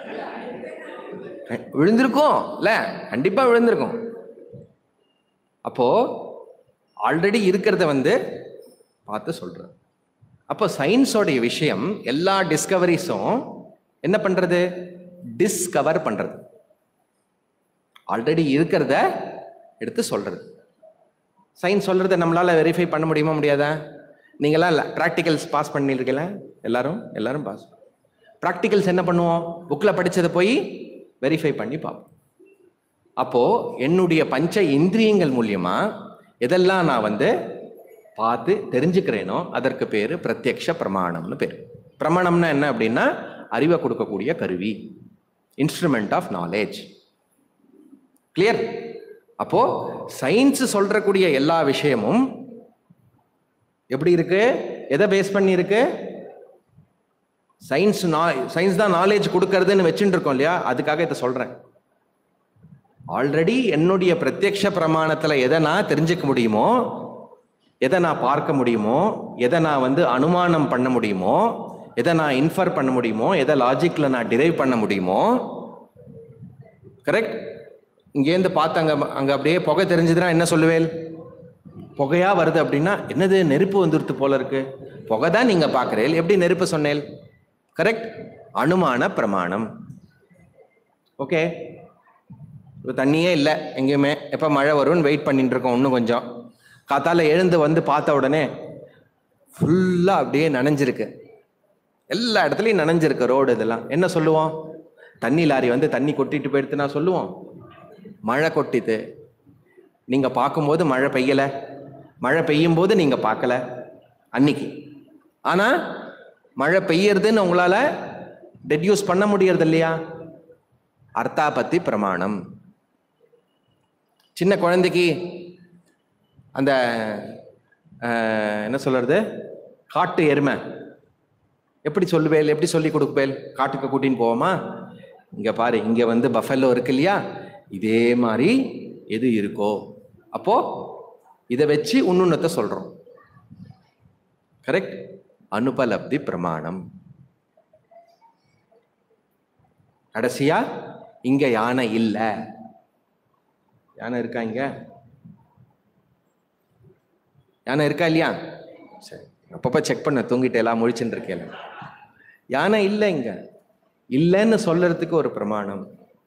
அஹ் விழுந்திருக்கும் இல்ல கண்டிப்பா விழுந்திருக்கும் அப்போ ஆல்ரெடி இருக்கிறத வந்து பார்த்து சொல்றேன் அப்போ சயின்ஸோடைய விஷயம் எல்லா டிஸ்கவரிஸும் என்ன பண்றது டிஸ்கவர் பண்றது ஆல்ரெடி இருக்கிறத எடுத்து சொல்றது சயின்ஸ் சொல்றதை நம்மளால வெரிஃபை பண்ண முடியுமா முடியாதா நீங்களாம் ப்ராக்டிகல்ஸ் பாஸ் பண்ணியிருக்கீங்களா எல்லாரும் எல்லாரும் பாஸ் ப்ராக்டிகல்ஸ் என்ன பண்ணுவோம் புக்கில் படிச்சதை போய் வெரிஃபை பண்ணி பார்ப்போம் அப்போ என்னுடைய பஞ்ச இந்திரியங்கள் மூலியமா எதெல்லாம் நான் வந்து பார்த்து தெரிஞ்சுக்கிறேனோ அதற்கு பேரு பிரத்யக்ஷ பிரமாணம்னு பேர் பிரமாணம்னா என்ன அப்படின்னா அறிவை கொடுக்கக்கூடிய கருவி இன்ஸ்ட்ருமெண்ட் ஆஃப் நாலேஜ் கிளியர் அப்போ சயின்ஸ் சொல்றக்கூடிய எல்லா விஷயமும் எப்படி இருக்கு எதை பேஸ் பண்ணி இருக்கு சயின்ஸ் சயின்ஸ் தான் நாலேஜ் கொடுக்கறதுன்னு வச்சுட்டு இருக்கோம் இல்லையா அதுக்காக இதை சொல்றேன் ஆல்ரெடி என்னுடைய பிரத்யக்ஷ பிரமாணத்துல எதை நான் தெரிஞ்சுக்க முடியுமோ எதை நான் பார்க்க முடியுமோ எதை நான் வந்து அனுமானம் பண்ண முடியுமோ எதை நான் இன்ஃபர் பண்ண முடியுமோ எதை லாஜிக்ல நான் டிரைவ் பண்ண முடியுமோ கரெக்ட் இங்கேருந்து பார்த்து அங்க அங்க அப்படியே புகை தெரிஞ்சதுன்னா என்ன சொல்லுவேல் புகையா வருது அப்படின்னா என்னது நெருப்பு வந்துருது போல இருக்கு புகை தான் நீங்க பாக்குறேன் எப்படி நெருப்பு சொன்னேல் கரெக்ட் அனுமான பிரமாணம் ஓகே இப்போ தண்ணியே இல்லை எங்கேயுமே எப்போ மழை வரும்னு வெயிட் பண்ணிட்டு இருக்கோம் இன்னும் கொஞ்சம் காத்தால எழுந்து வந்து பார்த்த உடனே ஃபுல்லாக அப்படியே நனைஞ்சிருக்கு எல்லா இடத்துலையும் நனைஞ்சிருக்கு ரோடு இதெல்லாம் என்ன சொல்லுவோம் தண்ணி லாரி வந்து தண்ணி கொட்டிட்டு போயிடுத்துனா சொல்லுவோம் மழை கொட்டித்து நீங்க பார்க்கும்போது மழை பெய்யல மழை பெய்யும் போது நீங்க பார்க்கல அன்னைக்கு ஆனா மழை பெய்யறதுன்னு உங்களால டெட்யூஸ் பண்ண முடியறது இல்லையா அர்த்தாபத்தி பிரமாணம் சின்ன குழந்தைக்கு அந்த அஹ், என்ன சொல்றது காட்டு எருமை எப்படி சொல்லுவேல் எப்படி சொல்லி கொடுப்பேல் காட்டுக்கு கூட்டின்னு போவோமா இங்க பாரு இங்க வந்து பஃபெல்லோ இருக்கு இல்லையா இதே மாதிரி எது இருக்கோ அப்போ இதை வச்சு உன்னுன்னத்தை சொல்றோம் கரெக்ட் அனுபலப்தி பிரமாணம் கடைசியா இங்க யானை இல்ல யானை இருக்கா இங்க யானை இருக்கா இல்லையா சரி அப்பப்ப செக் பண்ண தூங்கிட்டு எல்லாம் முழிச்சுட்டு இருக்கேன் யானை இல்லை இங்க இல்லைன்னு சொல்றதுக்கு ஒரு பிரமாணம்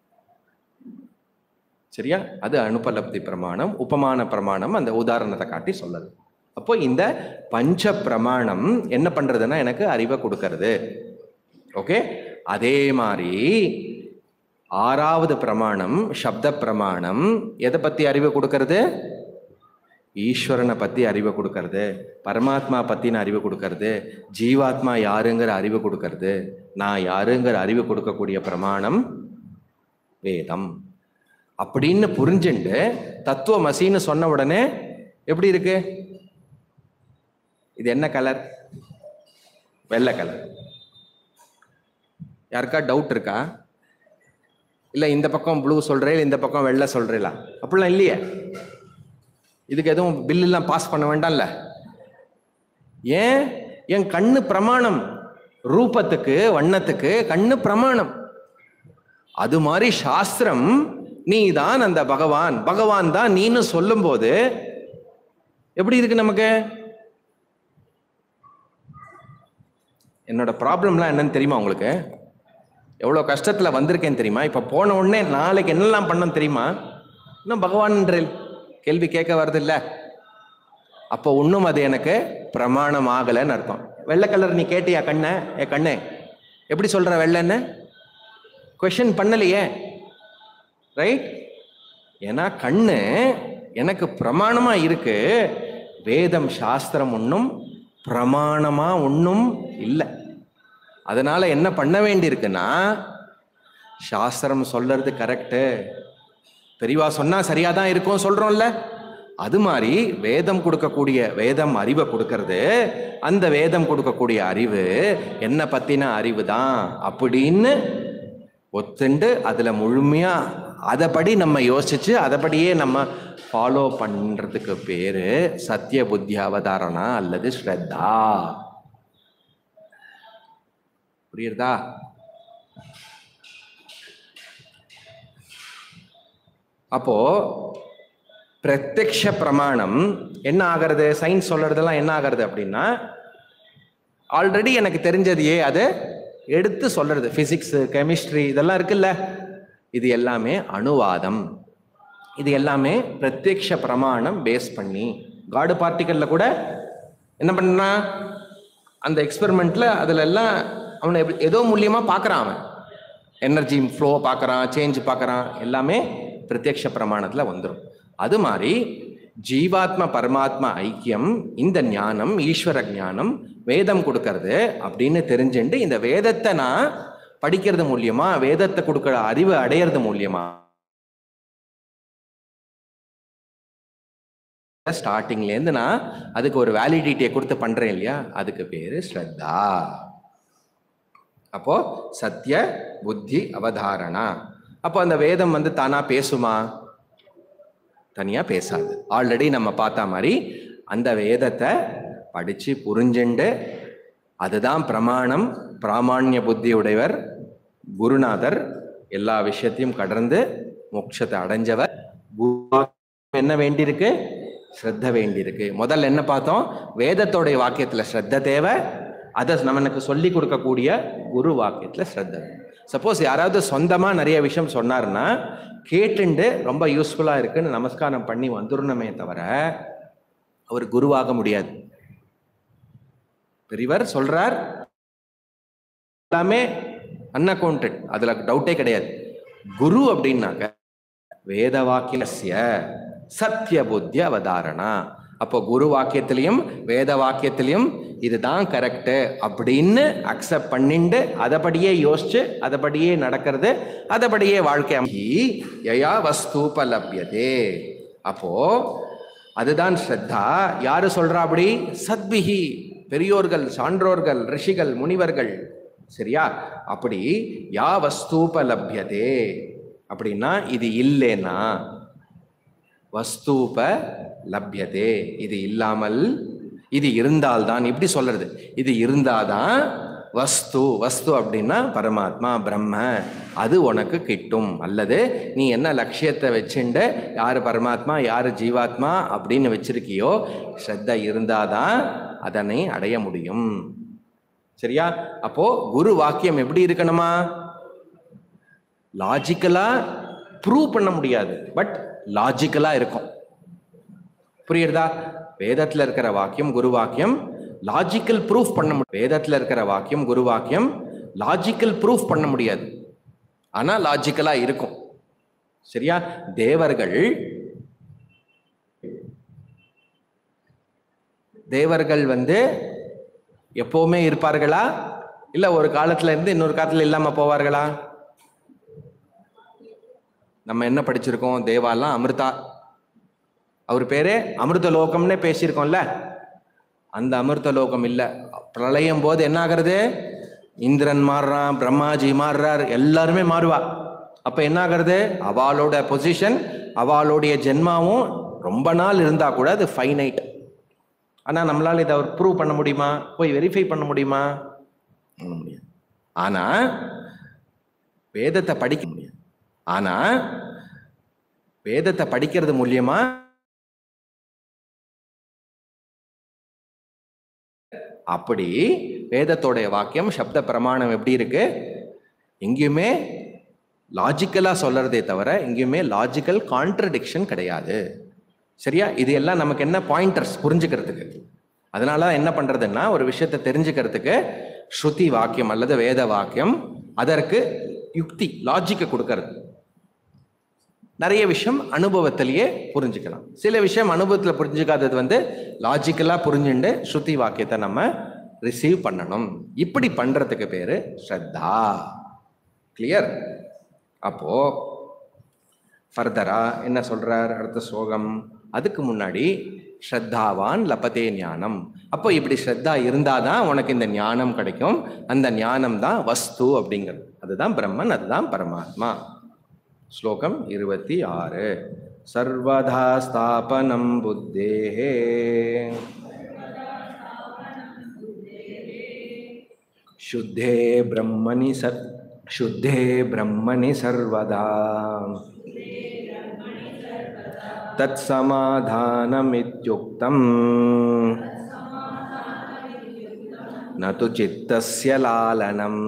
சரியா அது அனுபலப்தி பிரமாணம் உபமான பிரமாணம் அந்த உதாரணத்தை காட்டி சொல்லது அப்போ இந்த பஞ்ச பிரமாணம் என்ன பண்றதுன்னா எனக்கு அறிவை கொடுக்கறது ஓகே அதே மாதிரி ஆறாவது பிரமாணம் சப்த பிரமாணம் எதை பத்தி அறிவை கொடுக்கறது ஈஸ்வரனை பத்தி அறிவை கொடுக்கறது பரமாத்மா பத்தின அறிவு கொடுக்கறது ஜீவாத்மா யாருங்கிற அறிவு கொடுக்கறது நான் யாருங்கிற அறிவு கொடுக்கக்கூடிய பிரமாணம் வேதம் அப்படின்னு புரிஞ்சுண்டு தத்துவமசின்னு சொன்ன உடனே எப்படி இருக்கு இது என்ன கலர் வெள்ளை கலர் யாருக்கா டவுட் இருக்கா இல்ல இந்த பக்கம் ப்ளூ சொல்றேன் இந்த பக்கம் வெள்ளை சொல்றீங்களா அப்படிலாம் இல்லையே இதுக்கு எதுவும் bill எல்லாம் பாஸ் பண்ண வேண்டாம்ல ஏன் என் கண்ணு பிரமாணம் ரூபத்துக்கு வண்ணத்துக்கு கண்ணு பிரமாணம் அது மாதிரி சாஸ்திரம் நீ தான் அந்த பகவான் பகவான் தான் நீன்னு சொல்லும்போது எப்படி இருக்கு நமக்கு என்னோட ப்ராப்ளம்லாம் என்னன்னு தெரியுமா உங்களுக்கு எவ்வளோ கஷ்டத்தில் வந்திருக்கேன் தெரியுமா இப்போ போன உடனே நாளைக்கு என்னெல்லாம் பண்ணணும் தெரியுமா இன்னும் பகவான் கேள்வி கேட்க வருது இல்ல அப்போ இன்னும் அது எனக்கு பிரமாணம் ஆகலைன்னு அர்த்தம் வெள்ளை கலர் நீ கேட்டியா கண்ணை ஏ கண்ணே எப்படி சொல்ற வெள்ளைன்னு கொஷின் பண்ணலையே ரைட் ஏன்னா கண்ணு எனக்கு பிரமாணமா இருக்கு வேதம் சாஸ்திரம் ஒன்றும் பிரமாணமா ஒன்றும் இல்லை அதனால என்ன பண்ண வேண்டியிருக்குன்னா சாஸ்திரம் சொல்றது கரெக்டு பெரியவா சொன்னா சரியா தான் இருக்கும் சொல்றோம்ல அது மாதிரி வேதம் கொடுக்கக்கூடிய வேதம் அறிவை கொடுக்கறது அந்த வேதம் கொடுக்கக்கூடிய அறிவு என்ன பத்தின அறிவு தான் அப்படின்னு ஒத்துண்டு அதுல முழுமையா அதைப்படி நம்ம யோசிச்சு அதைப்படியே நம்ம ஃபாலோ பண்றதுக்கு பேரு சத்திய புத்தி அவதாரணா அல்லது ஸ்ரத்தா புரியுறதா அப்போ பிரத்யக்ஷ பிரமாணம் என்ன ஆகிறது சயின்ஸ் சொல்றதெல்லாம் என்ன ஆகிறது அப்படின்னா ஆல்ரெடி எனக்கு தெரிஞ்சதையே அது எடுத்து சொல்றது பிசிக்ஸ் கெமிஸ்ட்ரி இதெல்லாம் இருக்குல்ல இது எல்லாமே அணுவாதம் இது எல்லாமே பிரத்யக்ஷ பிரமாணம் பேஸ் பண்ணி காடு பார்ட்டிக்கல்ல கூட என்ன பண்ணா அந்த எக்ஸ்பெரிமெண்ட்ல அதுல எல்லாம் அவனை எப்படி- ஏதோ மூலியமா பார்க்கறான் அவன் எனர்ஜி ஃப்ளோ பார்க்கறான் சேஞ்ச் பார்க்கறான் எல்லாமே பிரத்யக்ஷ பிரமாணத்துல வந்துடும் அது மாதிரி ஜீவாத்ம பரமாத்மா ஐக்கியம் இந்த ஞானம் ஈஸ்வர ஞானம் வேதம் கொடுக்கறது அப்படின்னு தெரிஞ்சுட்டு இந்த வேதத்தை நான் படிக்கிறது மூலியமா வேதத்தை கொடுக்கிற அறிவு அடையிறது மூலியமா ஸ்டார்டிங்ல இருந்து நான் அதுக்கு ஒரு வேலிடிட்டியை கொடுத்து பண்றேன் இல்லையா அதுக்கு பேரு ஸ்ரத்தா அப்போ சத்திய புத்தி அவதாரணா அப்போ அந்த வேதம் வந்து தானா பேசுமா தனியா பேசாது ஆல்ரெடி நம்ம பார்த்த மாதிரி அந்த வேதத்தை படிச்சு புரிஞ்சுண்டு அதுதான் பிரமாணம் பிராமான்ய புத்தி உடையவர் குருநாதர் எல்லா விஷயத்தையும் கடந்து மோட்சத்தை அடைஞ்சவர் குருவாக்கு என்ன வேண்டியிருக்கு ஸ்ரத்த வேண்டியிருக்கு முதல்ல என்ன பார்த்தோம் வேதத்தோடைய வாக்கியத்துல ஸ்ரத்த தேவை அதை நமக்கு சொல்லி கொடுக்கக்கூடிய குரு வாக்கியத்துல ஸ்ரத்த சப்போஸ் யாராவது சொந்தமா நிறைய விஷயம் சொன்னாருன்னா கேட்டுண்டு ரொம்ப யூஸ்ஃபுல்லா இருக்குன்னு நமஸ்காரம் பண்ணி வந்துடணுமே தவிர அவர் குருவாக முடியாது பெரியவர் சொல்றார் எல்லாமே அன்அக்கௌண்டட் அதுல டவுட்டே கிடையாது குரு அப்படின்னாக்க வேத வாக்கியசிய சத்திய புத்தி அவதாரணா அப்போ குரு வாக்கியத்திலையும் வேத வாக்கியத்திலையும் இதுதான் கரெக்டு அப்படின்னு அக்செப்ட் பண்ணிண்டு அதபடியே யோசிச்சு அதபடியே நடக்கிறது அதபடியே வாழ்க்கை அமை- யயா வஸ்தூபலபியதே அப்போ அதுதான் ஸ்ரத்தா யாரு சொல்றா அப்படி சத்பிகி பெரியோர்கள் சான்றோர்கள் ரிஷிகள் முனிவர்கள் சரியா அப்படி யா வஸ்தூபலபியதே அப்படின்னா இது இல்லைன்னா வஸ்தூப லப்யதே இது இல்லாமல் இது இருந்தால்தான் இப்படி சொல்றது இது இருந்தாதான் வஸ்து வஸ்து அப்படின்னா பரமாத்மா பிரம்ம அது உனக்கு கிட்டும் அல்லது நீ என்ன லட்சியத்தை வச்சுண்டு யாரு பரமாத்மா யாரு ஜீவாத்மா அப்படின்னு வச்சிருக்கியோ ஸ்ரத்த இருந்தாதான் அதனை அடைய முடியும் சரியா அப்போ குரு வாக்கியம் எப்படி இருக்கணுமா லாஜிக்கலா ப்ரூவ் பண்ண முடியாது பட் லாஜிக்கலா இருக்கும் புரியுறதா வேதத்துல இருக்கிற வாக்கியம் குரு வாக்கியம் லாஜிக்கல் ப்ரூஃப் பண்ண முடியும் வேதத்துல இருக்கிற வாக்கியம் குரு வாக்கியம் லாஜிக்கல் ப்ரூஃப் பண்ண முடியாது ஆனா லாஜிக்கலா இருக்கும் சரியா தேவர்கள் தேவர்கள் வந்து எப்பவுமே இருப்பார்களா இல்ல ஒரு காலத்துல இருந்து இன்னொரு காலத்துல இல்லாம போவார்களா நம்ம என்ன படிச்சிருக்கோம் தேவாலாம் அமிர்தா அவர் பேரு அமிர்த லோகம்னே பேசியிருக்கோம்ல அந்த அமிர்த லோகம் இல்ல பிரளயம் போது என்ன ஆகிறது இந்திரன் மாறுறான் பிரம்மாஜி மாறுறார் எல்லாருமே மாறுவா அப்ப என்ன ஆகிறது அவளோட பொசிஷன் அவளுடைய ஜென்மாவும் ரொம்ப நாள் இருந்தா கூட அது ஃபைனைட் ஆனா நம்மளால இதை அவர் ப்ரூவ் பண்ண முடியுமா போய் வெரிஃபை பண்ண முடியுமா பண்ண முடியாது ஆனா வேதத்தை படிக்க முடியாது ஆனா வேதத்தை படிக்கிறது மூலியமா அப்படி வேதத்தோடைய வாக்கியம் சப்த பிரமாணம் எப்படி இருக்கு எங்கேயுமே லாஜிக்கலா சொல்றதே தவிர எங்கேயுமே லாஜிக்கல் கான்ட்ரடிக்ஷன் கிடையாது சரியா இது எல்லாம் நமக்கு என்ன பாயிண்டர்ஸ் புரிஞ்சுக்கிறதுக்கு அதனால என்ன பண்றதுன்னா ஒரு விஷயத்தை தெரிஞ்சுக்கிறதுக்கு ஸ்ருதி வாக்கியம் அல்லது வேத வாக்கியம் அதற்கு யுக்தி லாஜிக்கை கொடுக்கறது நிறைய விஷயம் அனுபவத்திலேயே புரிஞ்சுக்கலாம் சில விஷயம் அனுபவத்தில் புரிஞ்சுக்காதது வந்து லாஜிக்கலா புரிஞ்சுண்டு ஸ்ருதி வாக்கியத்தை நம்ம ரிசீவ் பண்ணணும் இப்படி பண்றதுக்கு பேரு ஸ்ரத்தா கிளியர் அப்போ ஃபர்தரா என்ன சொல்றார் அடுத்த ஸ்லோகம் அதுக்கு முன்னாடி ஸ்ரத்தாவான் லபதே ஞானம் அப்போ இப்படி ஸ்ரத்தா இருந்தாதான் உனக்கு இந்த ஞானம் கிடைக்கும் அந்த ஞானம் தான் வஸ்து அப்படிங்கிறது அதுதான் பிரம்மன் அதுதான் பரமாத்மா ஸ்லோகம் இருபத்தி ஆறு சர்வதா ஸ்தாபனம் புத்தேஹே शुद्धे ब्रह्मणि सत् शुद्धे ब्रह्मणि सर्वदा तत्समाधानमित्युक्तम् न तु चित्तस्य लालनम्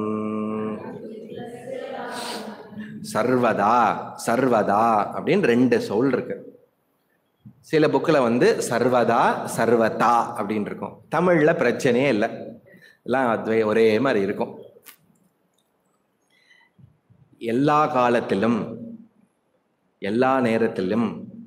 சர்வதா சர்வதா அப்படின்னு ரெண்டு சொல் இருக்கு சில புக்கில் வந்து சர்வதா சர்வதா அப்படின்னு இருக்கும் தமிழில் பிரச்சனையே இல்லை எல்லாம் அதுவே ஒரே மாதிரி இருக்கும் எல்லா காலத்திலும் எல்லா நேரத்திலும்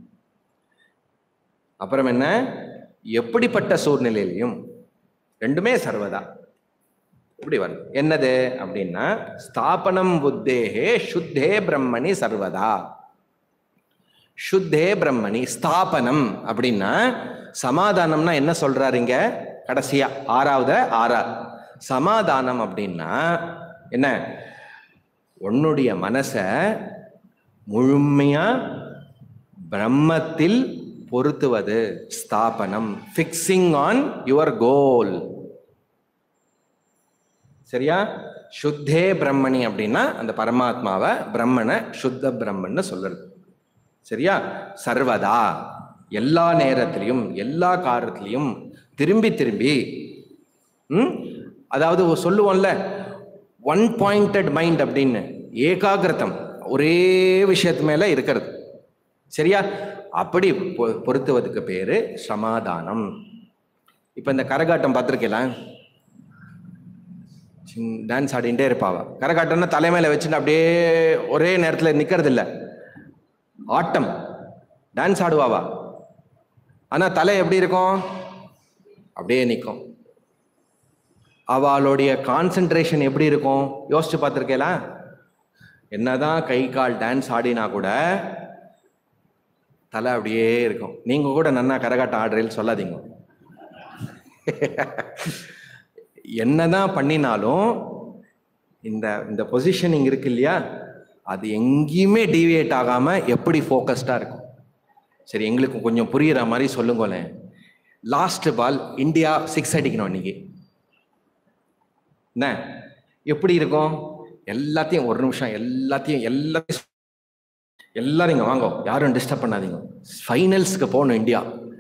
அப்புறம் என்ன எப்படிப்பட்ட சூழ்நிலையிலையும் ரெண்டுமே சர்வதா இப்படி வருது என்னது அப்படின்னா ஸ்தாபனம் புத்தேகே சுத்தே பிரம்மணி சர்வதா சுத்தே பிரம்மணி ஸ்தாபனம் அப்படின்னா சமாதானம்னா என்ன சொல்றாரு இங்க கடைசியா ஆறாவது ஆறா சமாதானம் அப்படின்னா என்ன உன்னுடைய மனச முழுமையா பிரம்மத்தில் பொருத்துவது ஸ்தாபனம் ஃபிக்ஸிங் ஆன் யுவர் கோல் சரியா சுத்தே பிரம்மணி அப்படின்னா அந்த பரமாத்மாவை பிரம்மனை சுத்த பிரம்மன்னு சொல்றது சரியா சர்வதா எல்லா நேரத்திலையும் எல்லா காலத்திலையும் திரும்பி திரும்பி ம், அதாவது ஒரு சொல்லுவோம்ல ஒன் பாயிண்டட் மைண்ட் அப்படின்னு ஏகாகிரதம் ஒரே விஷயத்து மேல இருக்கிறது சரியா அப்படி பொ- பொருத்துவதுக்கு பேரு சமாதானம் இப்ப இந்த கரகாட்டம் பார்த்துருக்கீங்களா டான்ஸ் ஆடிட்டே இருப்பாவ கரகாட்டம்னா தலைமையில வச்சுட்டு அப்படியே ஒரே நேரத்தில் நிக்கிறது இல்ல ஆட்டம் டான்ஸ் ஆடுவாவா ஆனா தலை எப்படி இருக்கும் அப்படியே நிற்கும் அவளுடைய கான்சென்ட்ரேஷன் எப்படி இருக்கும் யோசிச்சு பார்த்துருக்கேலா என்னதான் கை கால் டான்ஸ் ஆடினா கூட தலை அப்படியே இருக்கும் நீங்க கூட நன்னா கரகாட்டம் ஆடுறேன்னு சொல்லாதீங்க என்னதான் பண்ணினாலும் இந்த இந்த பொசிஷனிங் இருக்கு இல்லையா அது எங்கேயுமே டீவியேட் ஆகாம எப்படி ஃபோக்கஸ்டா இருக்கும் சரி எங்களுக்கு கொஞ்சம் புரியுற மாதிரி சொல்லுங்களேன் லாஸ்ட் பால் இந்தியா சிக்ஸ் அடிக்கணும் இன்னைக்கு என்ன எப்படி இருக்கும் எல்லாத்தையும் ஒரு நிமிஷம் எல்லாத்தையும் எல்லாத்தையும் எல்லாரும் இங்க வாங்க யாரும் டிஸ்டர்ப் பண்ணாதீங்க ஃபைனல்ஸ்க்கு போகணும் இந்தியா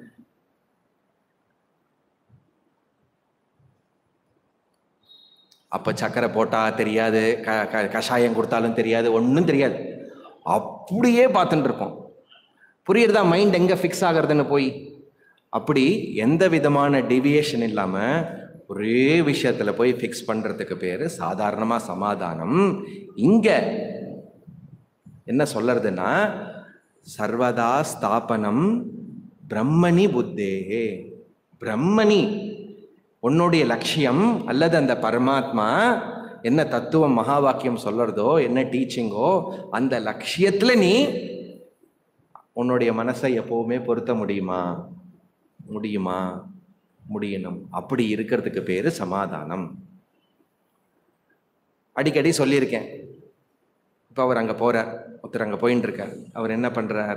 அப்ப சக்கரை போட்டா தெரியாது க க- கஷாயம் கொடுத்தாலும் தெரியாது ஒன்றும் தெரியாது அப்படியே பார்த்துட்டு இருக்கோம் புரியுறதா மைண்ட் எங்க ஃபிக்ஸ் ஆகுறதுன்னு போய் அப்படி எந்த விதமான டிவியேஷன் இல்லாம ஒரே விஷயத்துல போய் ஃபிக்ஸ் பண்றதுக்கு பேரு சாதாரணமா சமாதானம் இங்க என்ன சொல்லறதுன்னா சர்வதா ஸ்தாபனம் பிரம்மணி புத்தேகே பிரம்மணி உன்னுடைய லட்சியம் அல்லது அந்த பரமாத்மா என்ன தத்துவம் மகா வாக்கியம் சொல்றதோ என்ன டீச்சிங்கோ அந்த லட்சியத்துல நீ உன்னுடைய மனசை எப்பவுமே பொருத்த முடியுமா முடியுமா முடியணும் அப்படி இருக்கிறதுக்கு பேரு சமாதானம் அடிக்கடி சொல்லியிருக்கேன் இப்போ அவர் அங்க போறார் ஒருத்தர் அங்க போயின்னு இருக்கார் அவர் என்ன பண்றார்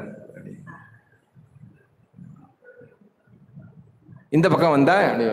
இந்த பக்கம் வந்தா அப்படி,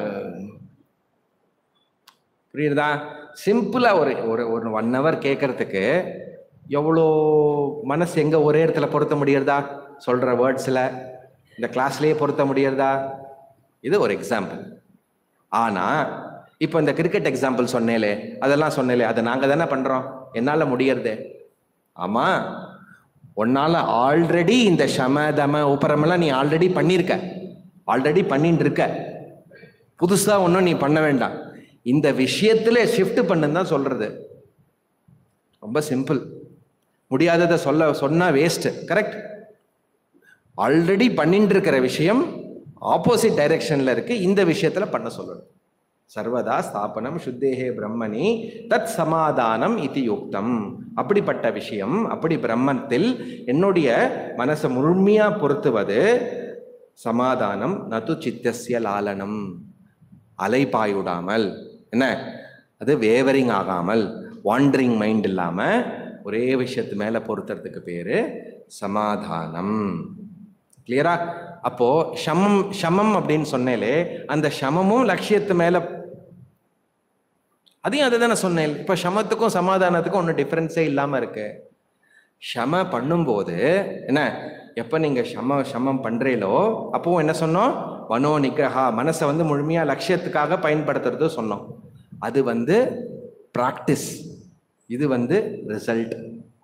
புரியுதா சிம்பிளா ஒரு ஒரு ஒரு ஒன் ஹவர் கேட்கறதுக்கு எவ்வளோ மனசு எங்க ஒரே இடத்துல பொருத்த முடியறதா சொல்ற வேர்ட்ஸ்ல இந்த கிளாஸ்லயே பொருத்த முடியறதா இது ஒரு எக்ஸாம்பிள் ஆனா இப்போ இந்த கிரிக்கெட் எக்ஸாம்பிள் சொன்னேலே அதெல்லாம் சொன்னேலே அதை நாங்க தானே பண்றோம் என்னால முடியறதே ஆமா உன்னால ஆல்ரெடி இந்த சம தம உபரமெல்லாம் நீ ஆல்ரெடி பண்ணியிருக்க ஆல்ரெடி பண்ணிட்டு இருக்க புதுசா ஒன்றும் நீ பண்ண வேண்டாம் இந்த விஷயத்துல ஷிஃப்ட் பண்ணுன்னு தான் சொல்றது ரொம்ப சிம்பிள் முடியாததை சொல்ல சொன்னா வேஸ்ட் கரெக்ட் ஆல்ரெடி பண்ணிட்டு இருக்கிற விஷயம் ஆப்போசிட் டைரக்ஷன்ல இருக்கு இந்த விஷயத்துல பண்ண சொல்லணும் சர்வதா ஸ்தாபனம் சுத்தேகே பிரம்மணி தத் சமாதானம் இது யுக்தம் அப்படிப்பட்ட விஷயம் அப்படி பிரம்மத்தில் என்னுடைய மனசை முழுமையா பொருத்துவது சமாதானம் நது சித்தஸ்ய லாலனம் அலைபாயுடாமல் என்ன அது வேவரிங் ஆகாமல் வாண்டரிங் மைண்ட் இல்லாம ஒரே விஷயத்து மேல பொருத்துறதுக்கு பேரு சமாதானம் கிளியரா அப்போ ஷமம் ஷமம் அப்படின்னு சொன்னேலே அந்த ஷமமும் லட்சியத்து மேல அதையும் அதை தானே சொன்னேன் இப்ப ஷமத்துக்கும் சமாதானத்துக்கும் ஒன்றும் டிஃபரன்ஸே இல்லாம இருக்கு ஷம பண்ணும்போது என்ன எப்ப நீங்க ஷம ஷமம் பண்றீங்களோ அப்பவும் என்ன சொன்னோம் மனோ நிகிரகா மனசை வந்து முழுமையா லட்சியத்துக்காக பயன்படுத்துறது சொன்னோம் அது வந்து பிராக்டிஸ் இது வந்து ரிசல்ட்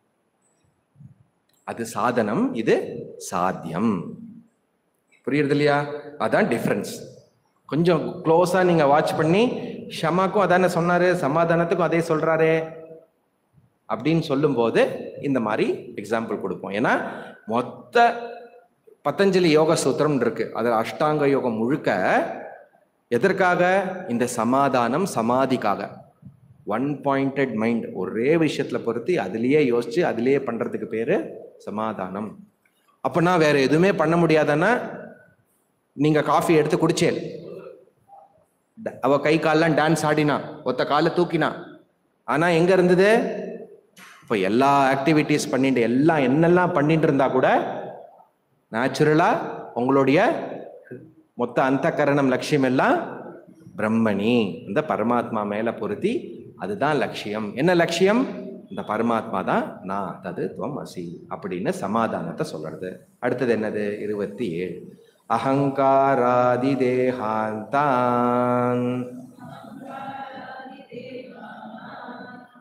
அது சாதனம் இது சாத்தியம் புரியுறது இல்லையா அதான் டிஃப்ரென்ஸ் கொஞ்சம் க்ளோஸா நீங்க வாட்ச் பண்ணி ஷமாக்கும் அதானே சொன்னாரு சமாதானத்துக்கும் அதே சொல்றாரே அப்படின்னு சொல்லும்போது இந்த மாதிரி எக்ஸாம்பிள் கொடுப்போம் ஏன்னா மொத்த பதஞ்சலி யோக சூத்திரம் இருக்கு அது அஷ்டாங்க யோகம் முழுக்க எதற்காக இந்த சமாதானம் சமாதிக்காக ஒன் பாயிண்டட் மைண்ட் ஒரே விஷயத்துல பொருத்தி அதுலயே யோசிச்சு அதுலயே பண்றதுக்கு பேரு சமாதானம் அப்பனா வேற எதுவுமே பண்ண முடியாதன்னா நீங்க காஃபி எடுத்து குடிச்சேன் ட- அவ கை கால்லாம் டான்ஸ் ஆடினா ஒத்த காலை தூக்கினா ஆனா எங்க இருந்தது இப்போ எல்லா ஆக்டிவிட்டீஸ் பண்ணிட்டு எல்லாம் என்னெல்லாம் பண்ணிட்டு இருந்தா கூட நேச்சுரலா உங்களுடைய மொத்த அந்த கரணம் லட்சியம் எல்லாம் பிரம்மணி இந்த பரமாத்மா மேல பொருத்தி அதுதான் லட்சியம் என்ன லட்சியம் இந்த பரமாத்மா தான் நான் தது துவம் அசி அப்படின்னு சமாதானத்தை சொல்றது அடுத்தது என்னது இருபத்தி ஏழு அகங்காராதி தேகாந்தான்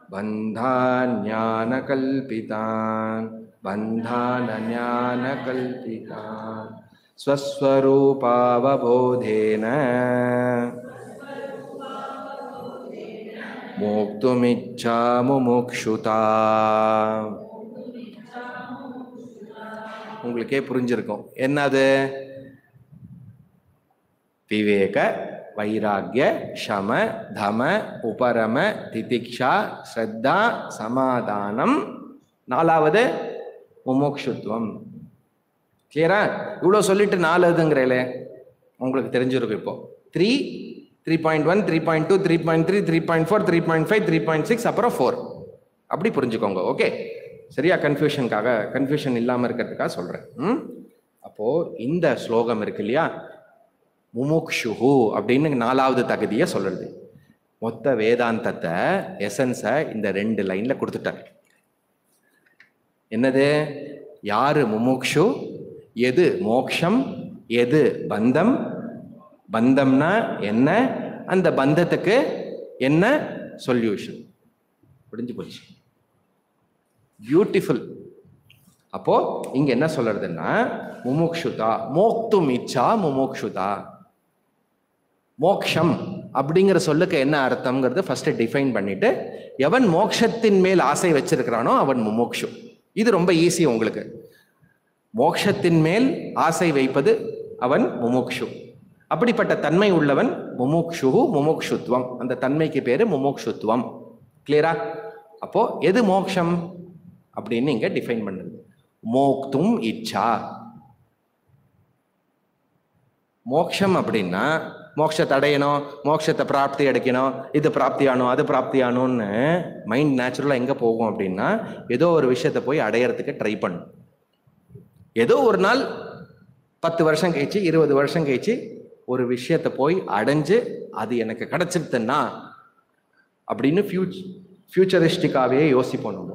बन्धान्यानकल्पितान् बन्धानन्यानकल्पितान् स्वस्वरूपावबोधेन मोक्तुमिच्छा मुमुक्षुता உங்களுக்கே புரிஞ்சிருக்கும் என்னது விவேக வைராகிய சம தம உபரம திதிக்ஷா ஸ்ரத்தா சமாதானம் நாலாவது முமோக்ஷுத்துவம் கிளியரா இவ்வளோ சொல்லிட்டு நாலு இதுங்கிறேலே உங்களுக்கு தெரிஞ்சிருக்கும் இப்போ three three point one three point two three point three three point four three point five three point six அப்புறம் ஃபோர் அப்படி புரிஞ்சுக்கோங்க ஓகே சரியா கன்ஃபியூஷனுக்காக கன்ஃபியூஷன் இல்லாமல் இருக்கிறதுக்காக சொல்கிறேன் ம் அப்போது இந்த ஸ்லோகம் இருக்கு இல்லையா முமுக்ஷுஹு அப்படின்னு நாலாவது தகுதியை சொல்றது மொத்த வேதாந்தத்தை எசன்ஸை இந்த ரெண்டு லைன்ல கொடுத்துட்டார் என்னது யாரு முமுக்ஷு எது மோக்ஷம் எது பந்தம் பந்தம்னா என்ன அந்த பந்தத்துக்கு என்ன சொல்யூஷன் முடிஞ்சு போச்சு பியூட்டிஃபுல் அப்போ இங்க என்ன சொல்றதுன்னா முமுக்ஷுதா மோக்தும் இச்சா முமுக்ஷுதா மோக்ஷம் அப்படிங்கிற சொல்லுக்கு என்ன அர்த்தம்ங்கிறது ஃபர்ஸ்ட் டிஃபைன் பண்ணிட்டு எவன் மோக்ஷத்தின் மேல் ஆசை வச்சிருக்கிறானோ அவன் முமுக்ஷு இது ரொம்ப ஈஸி உங்களுக்கு மோக்ஷத்தின் மேல் ஆசை வைப்பது அவன் முமுக்ஷு அப்படிப்பட்ட தன்மை உள்ளவன் முமுக்ஷு முமுக்ஷுத்வம் அந்த தன்மைக்கு பேரு முமுக்ஷுத்வம் கிளியரா அப்போ எது மோக்ஷம் அப்படின்னு இங்க டிஃபைன் பண்ணுது மோக்தும் இச்சா மோக்ஷம் அப்படின்னா மோட்சத்தை அடையணும் மோட்சத்தை பிராப்தி அடைக்கணும் இது பிராப்தி ஆகணும் அது பிராப்தி ஆகணும்னு மைண்ட் நேச்சுரலாக எங்கே போகும் அப்படின்னா ஏதோ ஒரு விஷயத்தை போய் அடையறதுக்கு ட்ரை பண்ணும் ஏதோ ஒரு நாள் பத்து வருஷம் கழிச்சு இருபது வருஷம் கழிச்சு ஒரு விஷயத்தை போய் அடைஞ்சு அது எனக்கு கிடைச்சிருத்துன்னா அப்படின்னு ஃபியூச் ஃபியூச்சரிஸ்டிக்காகவே யோசிப்போம் நம்ம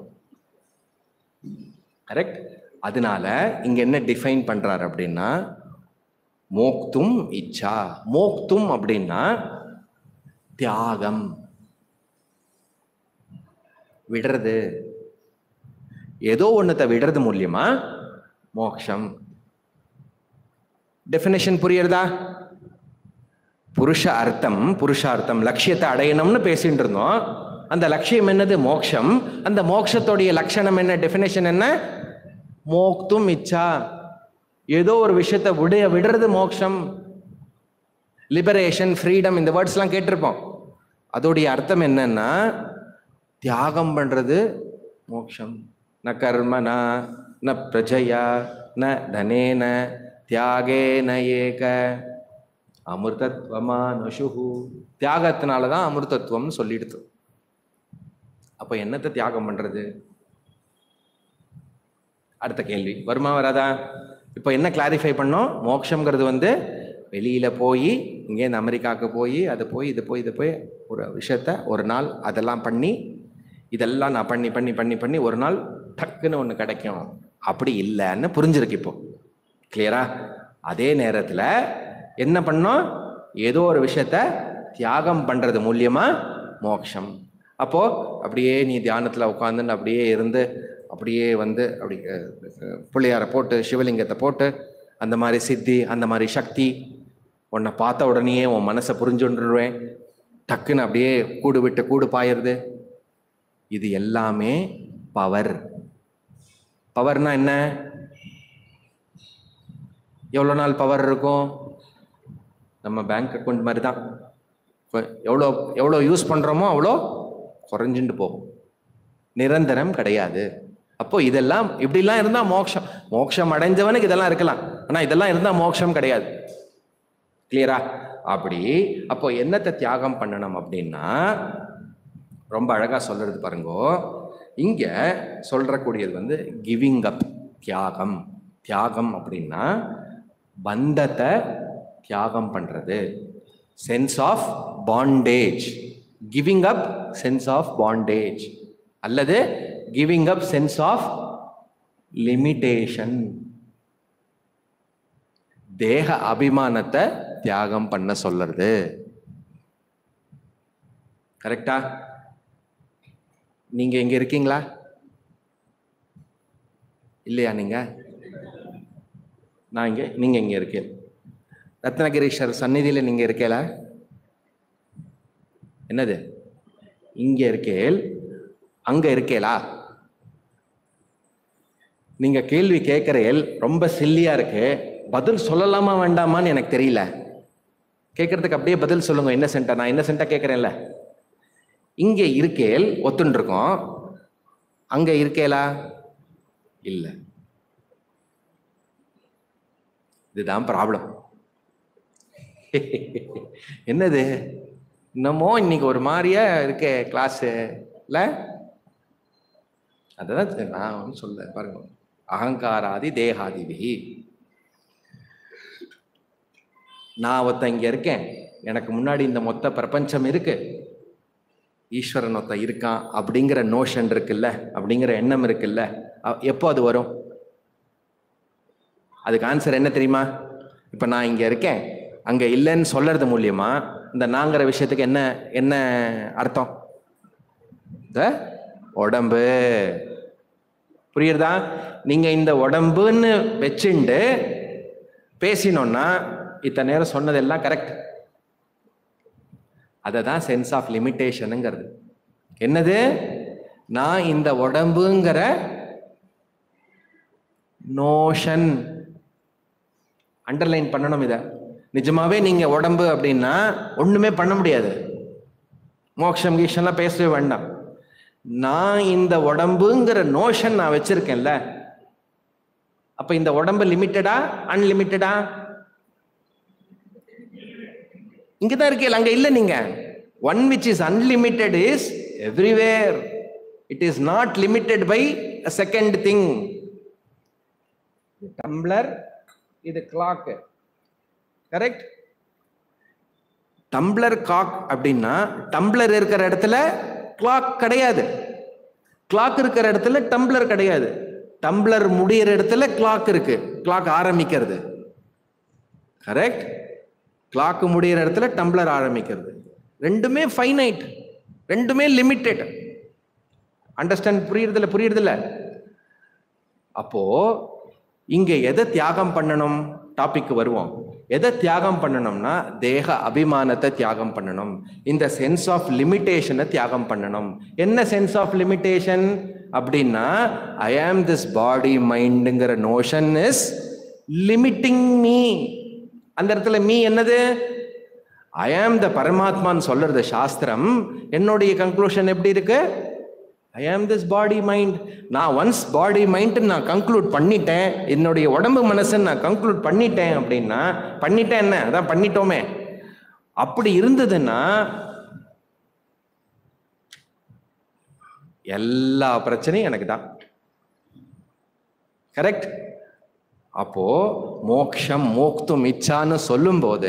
கரெக்ட் அதனால இங்க என்ன டிஃபைன் பண்றாரு அப்படின்னா மோக்தும் இச்சா மோக்தும் அப்படின்னா தியாகம் விடுறது ஏதோ ஒன்றத்தை விடுறது மூலியமா மோக்ஷம் டெஃபினேஷன் புரியுறதா புருஷ அர்த்தம் புருஷார்த்தம் லட்சியத்தை அடையணும்னு பேசிட்டு இருந்தோம் அந்த லட்சியம் என்னது மோக்ஷம் அந்த மோக்ஷத்தோடைய லட்சணம் என்ன டெஃபினேஷன் என்ன மோக்தும் இச்சா ஏதோ ஒரு விஷயத்தை விட விடுறது மோக்ஷம் லிபரேஷன் ஃப்ரீடம் இந்த வேர்ட்ஸ்லாம் கேட்டிருப்போம் அதோடைய அர்த்தம் என்னன்னா தியாகம் பண்றது மோக்ஷம் ந கர்மனா ந பிரஜையா ந தனேன தியாகேன ஏக அமிர்தத்வமா நசுகு தியாகத்தினால தான் அமிர்தத்துவம்னு சொல்லிடுது அப்போ என்னத்தை தியாகம் பண்றது அடுத்த கேள்வி வருமா வராதா இப்போ என்ன கிளாரிஃபை பண்ணோம் மோட்சம்ங்கிறது வந்து வெளியில போய் இங்கேருந்து அமெரிக்காவுக்கு போய் அது போய் இது போய் இது போய் ஒரு விஷயத்த ஒரு நாள் அதெல்லாம் பண்ணி இதெல்லாம் நான் பண்ணி பண்ணி பண்ணி பண்ணி ஒரு நாள் டக்குன்னு ஒன்று கிடைக்கும் அப்படி இல்லைன்னு புரிஞ்சிருக்கு இப்போ கிளியரா அதே நேரத்தில் என்ன பண்ணோம் ஏதோ ஒரு விஷயத்த தியாகம் பண்றது மூலியமா மோட்சம் அப்போ அப்படியே நீ தியானத்துல உட்காந்துன்னு அப்படியே இருந்து அப்படியே வந்து அப்படி அஹ், அஹ், பிள்ளையாரை போட்டு சிவலிங்கத்தை போட்டு அந்த மாதிரி சித்தி அந்த மாதிரி சக்தி உன்னை பார்த்த உடனேயே உன் மனசை புரிஞ்சுன்றுவேன் டக்குன்னு அப்படியே கூடு விட்டு கூடு பாயிருது இது எல்லாமே பவர் பவர்னா என்ன எவ்வளோ நாள் பவர் இருக்கும் நம்ம பேங்க் அக்கௌண்ட் மாதிரி தான் கொ- எவ்வளோ எவ்வளோ யூஸ் பண்ணுறோமோ அவ்வளோ குறைஞ்சுட்டு போகும் நிரந்தரம் கிடையாது அப்போ இதெல்லாம் இப்படிலாம் இருந்தால் மோட்சம் மோட்சம் அடைஞ்சவனுக்கு இதெல்லாம் இருக்கலாம் ஆனால் இதெல்லாம் இருந்தால் மோட்சம் கிடையாது கிளியரா அப்படி அப்போ என்னத்தை தியாகம் பண்ணணும் அப்படின்னா ரொம்ப அழகா சொல்றது பாருங்கோ இங்க சொல்றக்கூடியது வந்து கிவிங் அப் தியாகம் தியாகம் அப்படின்னா பந்தத்தை தியாகம் பண்றது sense of bondage giving up sense of bondage அல்லது giving up sense of limitation தேக அபிமானத்தை தியாகம் பண்ண சொல்றது கரெக்டா நீங்க இங்க இருக்கீங்களா இல்லையா நீங்க நான் இங்க நீங்க இங்க இருக்கேன் ரத்னகிரீஸ்வர் சந்நிதியில நீங்க இருக்கேல என்னது இங்க இருக்கேல் அங்க இருக்கேலா நீங்க கேள்வி கேட்கிறேல் ரொம்ப சில்லியா இருக்கு பதில் சொல்லலாமா வேண்டாமான்னு எனக்கு தெரியல கேட்கறதுக்கு அப்படியே பதில் சொல்லுங்க என்ன சென்டா நான் என்ன சென்டா கேட்கறேன்ல இங்க இருக்கேல் ஒத்துன்னு இருக்கோம் அங்க இருக்கேலா இல்ல இதுதான் ப்ராப்ளம் என்னது என்னமோ இன்னைக்கு ஒரு மாதிரியா இருக்கே கிளாஸ் இல்ல அதான் நான் ஒன்றும் சொல்ல பாருங்க அகங்காராதி தேகாதிபிகி நான் ஒருத்தன் இங்க இருக்கேன் எனக்கு முன்னாடி இந்த மொத்த பிரபஞ்சம் இருக்கு ஈஸ்வரன் ஒருத்தன் இருக்கான் அப்படிங்கிற நோஷன் இருக்குல்ல அப்படிங்கிற எண்ணம் இருக்குல்ல அ- எப்போ அது வரும் அதுக்கு ஆன்சர் என்ன தெரியுமா இப்போ நான் இங்க இருக்கேன் அங்க இல்லைன்னு சொல்றது மூலியமா இந்த நாங்கிற விஷயத்துக்கு என்ன என்ன அர்த்தம் இந்த உடம்பு புரியுறதா நீங்க இந்த உடம்புன்னு வச்சுண்டு பேசினோம்னா இத்தனை நேரம் சொன்னதெல்லாம் கரெக்ட் அதை தான் சென்ஸ் ஆஃப் லிமிட்டேஷனுங்கிறது என்னது நான் இந்த உடம்புங்கிற நோஷன் அண்டர்லைன் பண்ணணும் இதை நிஜமாவே நீங்க உடம்பு அப்படின்னா ஒண்ணுமே பண்ண முடியாது மோக்ஷம் கீஷன்லாம் பேசவே வேண்டாம் நான் இந்த உடம்புங்கிற நோஷன் நான் வச்சிருக்கேன்ல அப்ப இந்த உடம்பு லிமிட்டடா அன்லிமிட்டடா இங்க தான் இருக்கீங்க அங்க இல்ல நீங்க one which is unlimited is everywhere it is not limited by second thing tumbler இது கிளாக் கரெக்ட் டம்ளர் காக் அப்படின்னா டம்ளர் இருக்கிற இடத்துல கிளாக் கிடையாது கிளாக் இருக்கிற இடத்துல டம்ளர் கிடையாது டம்ளர் முடியிற இடத்துல கிளாக் இருக்கு கிளாக் ஆரம்பிக்கிறது கரெக்ட் கிளாக் முடியிற இடத்துல டம்ளர் ஆரம்பிக்கிறது ரெண்டுமே ஃபைனைட் ரெண்டுமே லிமிட்டெட் அண்டர்ஸ்டாண்ட் புரியுறதில்ல புரியுறதில்ல அப்போ இங்க எதை தியாகம் பண்ணணும் டாபிக் வருவோம் எதை தியாகம் பண்ணணும்னா தேக அபிமானத்தை தியாகம் பண்ணணும் இந்த சென்ஸ் ஆஃப் லிமிட்டேஷனை தியாகம் பண்ணணும் என்ன சென்ஸ் ஆஃப் லிமிட்டேஷன் அப்படின்னா ஐ ஆம் திஸ் பாடி மைண்டுங்கிற நோஷன் இஸ் லிமிட்டிங் மீ அந்த இடத்துல மீ என்னது ஐ ஆம் த பரமாத்மான்னு சொல்றது சாஸ்திரம் என்னுடைய கன்க்ளூஷன் எப்படி இருக்கு I am this body mind நான் ஒன்ஸ் பாடி மைண்ட் நான் கன்க்ளூட் பண்ணிட்டேன் என்னுடைய உடம்பு மனசை நான் கன்க்ளூட் பண்ணிட்டேன் அப்படின்னா பண்ணிட்டேன் என்ன அதான் பண்ணிட்டோமே அப்படி இருந்ததுன்னா எல்லா பிரச்சனையும் எனக்கு தான் கரெக்ட் அப்போ மோக்ஷம் மோக்தும் இச்சான்னு சொல்லும்போது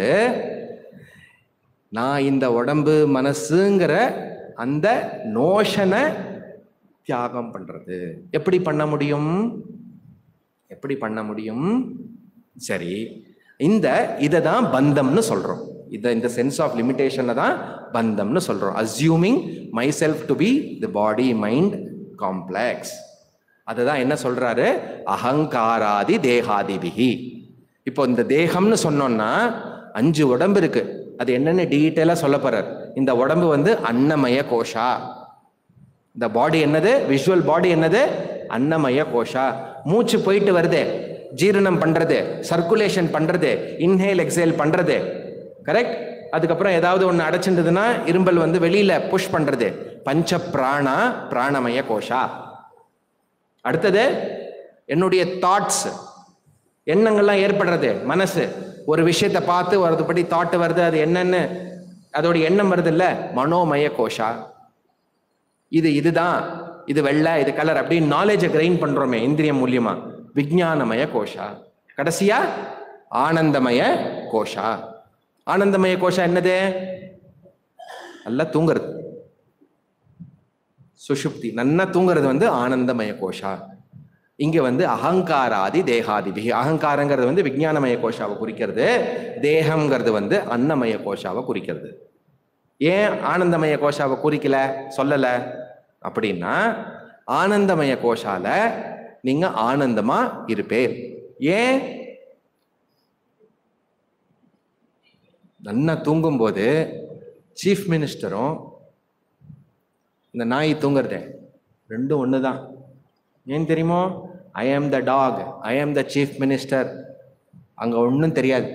நான் இந்த உடம்பு மனசுங்கிற அந்த நோஷனை தியாகம் பண்றது எப்படி பண்ண முடியும் எப்படி பண்ண முடியும் சரி இந்த இதை தான் பந்தம்னு சொல்றோம் இதை இந்த சென்ஸ் ஆஃப் லிமிட்டேஷனை தான் பந்தம்னு சொல்றோம் assuming myself to be the body mind complex அதுதான் என்ன சொல்றாரு அகங்காராதி தேகாதிபிகி இப்போ இந்த தேகம்னு சொன்னோம்னா அஞ்சு உடம்பு இருக்கு அது என்னன்னு டீட்டெயிலாக சொல்ல போறார் இந்த உடம்பு வந்து அன்னமய கோஷா இந்த பாடி என்னது விஷுவல் பாடி என்னது அன்னமய கோஷா மூச்சு போயிட்டு வருது ஜீரணம் பண்றது சர்க்குலேஷன் பண்றது இன்ஹேல் எக்ஸேல் பண்றது கரெக்ட் அதுக்கப்புறம் ஏதாவது ஒன்று அடைச்சிருந்ததுன்னா இரும்பல் வந்து வெளியில புஷ் பண்றது பஞ்ச பிராணா பிராணமய கோஷா அடுத்தது என்னுடைய தாட்ஸ் எண்ணங்கள்லாம் ஏற்படுறது மனசு ஒரு விஷயத்தை பார்த்து வரதுபடி தாட் வருது அது என்னன்னு அதோட எண்ணம் வருது இல்ல மனோமய கோஷா இது இதுதான் இது வெள்ளை இது கலர் அப்படின்னு நாலேஜை கிரைன் பண்றோமே இந்திரியம் மூலியமா விஞ்ஞானமய கோஷா கடைசியா ஆனந்தமய கோஷா ஆனந்தமய கோஷா என்னது நல்லா தூங்குறது சுஷுப்தி நன்னா தூங்குறது வந்து ஆனந்தமய கோஷா இங்க வந்து அகங்காராதி தேகாதிபி அகங்காரங்கிறது வந்து விஞ்ஞானமய கோஷாவை குறிக்கிறது தேகம்ங்கிறது வந்து அன்னமய கோஷாவை குறிக்கிறது ஏன் ஆனந்தமய கோஷாவை குறிக்கல சொல்லல அப்படின்னா ஆனந்தமய கோஷால நீங்க ஆனந்தமா இருப்பேன் ஏன் நன்னா தூங்கும்போது சீஃப் மினிஸ்டரும் இந்த நாய் தூங்குறதே ரெண்டும் ஒன்று தான் ஏன் தெரியுமோ ஐ ஆம் த டாக் ஐ ஆம் த சீஃப் மினிஸ்டர் அங்கே ஒன்றும் தெரியாது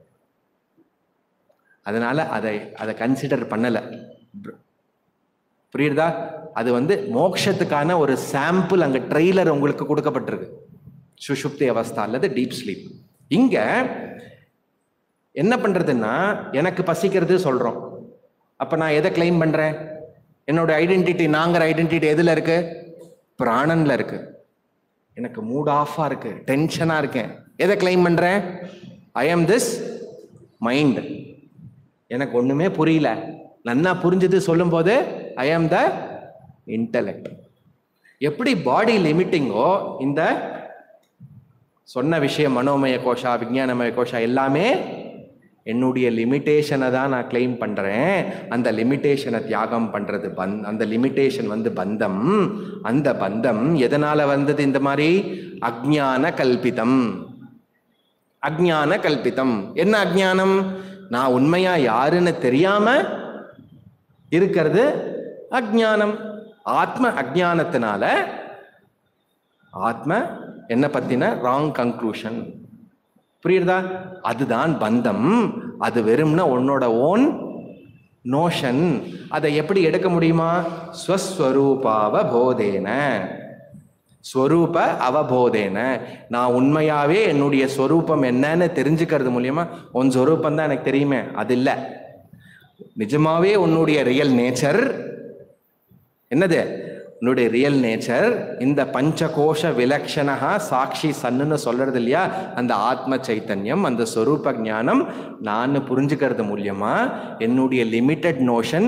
அதனால அதை அதை கன்சிடர் பண்ணலை புரியுதா அது வந்து மோட்சத்துக்கான ஒரு சாம்பிள் அங்கே ட்ரெய்லர் உங்களுக்கு கொடுக்கப்பட்டிருக்கு சுஷுப்தி அவஸ்தா அல்லது டீப் ஸ்லீப் இங்க என்ன பண்றதுன்னா எனக்கு பசிக்கிறது சொல்றோம் அப்ப நான் எதை கிளைம் பண்றேன் என்னோட ஐடென்டிட்டி நாங்கிற ஐடென்டிட்டி எதுல இருக்கு பிராணன்ல இருக்கு எனக்கு மூட் ஆஃபா இருக்கு டென்ஷனா இருக்கேன் எதை கிளைம் பண்றேன் ஐ ஆம் திஸ் மைண்ட் எனக்கு ஒண்ணுமே புரியல நன்னா புரிஞ்சது சொல்லும் போது ஐ ஆம் த இன்டலெக்ட் எப்படி பாடி லிமிட்டிங்கோ இந்த சொன்ன விஷயம் மனோமய கோஷா விஞ்ஞானமய கோஷா எல்லாமே என்னுடைய லிமிட்டேஷனை தான் நான் கிளைம் பண்றேன் அந்த லிமிட்டேஷனை தியாகம் பண்றது பந் அந்த லிமிட்டேஷன் வந்து பந்தம் அந்த பந்தம் எதனால வந்தது இந்த மாதிரி அஜ்ஞான கல்பிதம் அஜ்ஞான கல்பிதம் என்ன அஜ்ஞானம் நான் உண்மையா யாருன்னு தெரியாம இருக்கிறது அஜ்ஞானம் ஆத்ம அஜ்ஞானத்தினால ஆத்ம என்ன பத்தின ராங் கன்க்ளூஷன் புரியுறதா அதுதான் பந்தம் அது வெறும்னா உன்னோட ஓன் நோஷன் அதை எப்படி எடுக்க முடியுமா ஸ்வஸ்வரூபாவ போதேன ஸ்வரூப அவபோதேன நான் உண்மையாவே என்னுடைய ஸ்வரூபம் என்னன்னு தெரிஞ்சுக்கிறது மூலியமா உன் ஸ்வரூபம் தான் எனக்கு தெரியுமே அது இல்லை நிஜமாவே உன்னுடைய ரியல் நேச்சர் என்னது உன்னுடைய ரியல் நேச்சர் இந்த பஞ்சகோஷ விலக்ஷணா சாட்சி சன்னுன்னு சொல்றது இல்லையா அந்த ஆத்ம சைத்தன்யம் அந்த ஸ்வரூப ஞானம் நான் புரிஞ்சுக்கிறது மூலியமா என்னுடைய லிமிட்டட் நோஷன்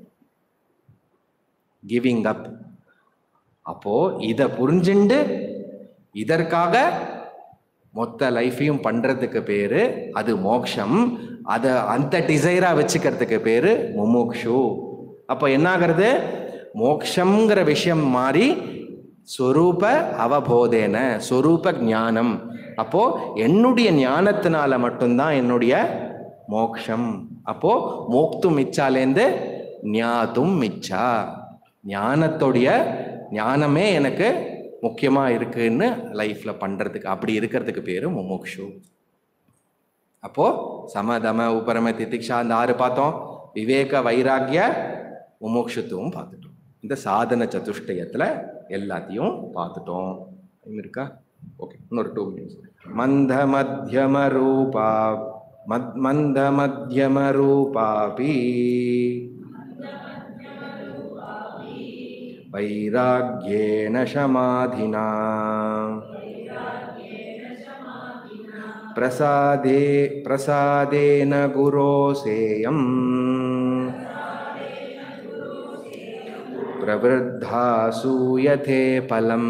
கிவிங் அப் அப்போ இதை புரிஞ்சுண்டு இதற்காக மொத்த லைஃபையும் பண்றதுக்கு பேரு அது மோக்ஷம் அதை அந்த டிசைரா வச்சுக்கிறதுக்கு பேரு முமுக்ஷு அப்போ என்ன ஆகிறது மோக்ஷங்கிற விஷயம் மாறி ஸ்வரூப அவபோதேன ஸ்வரூப ஞானம் அப்போ என்னுடைய ஞானத்தினால மட்டும்தான் என்னுடைய மோக்ஷம் அப்போ மோக்தும் இச்சாலேந்து ஞாத்தும் மிச்சா ஞானத்துடைய ஞானமே எனக்கு முக்கியமா இருக்குன்னு லைஃப்ல பண்றதுக்கு அப்படி இருக்கிறதுக்கு பேரு முமுக்ஷு அப்போ சமதம உபரம திதிக்ஷா அந்த ஆறு பார்த்தோம் விவேக வைராகிய முமுக்ஷுத்துவம் பார்த்துட்டோம் இந்த சாதன சதுஷ்டயத்துல எல்லாத்தையும் பார்த்துட்டோம் டைம் இருக்கா ஓகே இன்னொரு டூ மினிட்ஸ் மந்த மத்தியம ரூபா மத் மந்த மத்தியம ரூபாபி வைராக்கியேன சமாதினா प्रसादे प्रसादेन गुरोसेयम् प्रवृद्धा सूयते பலம்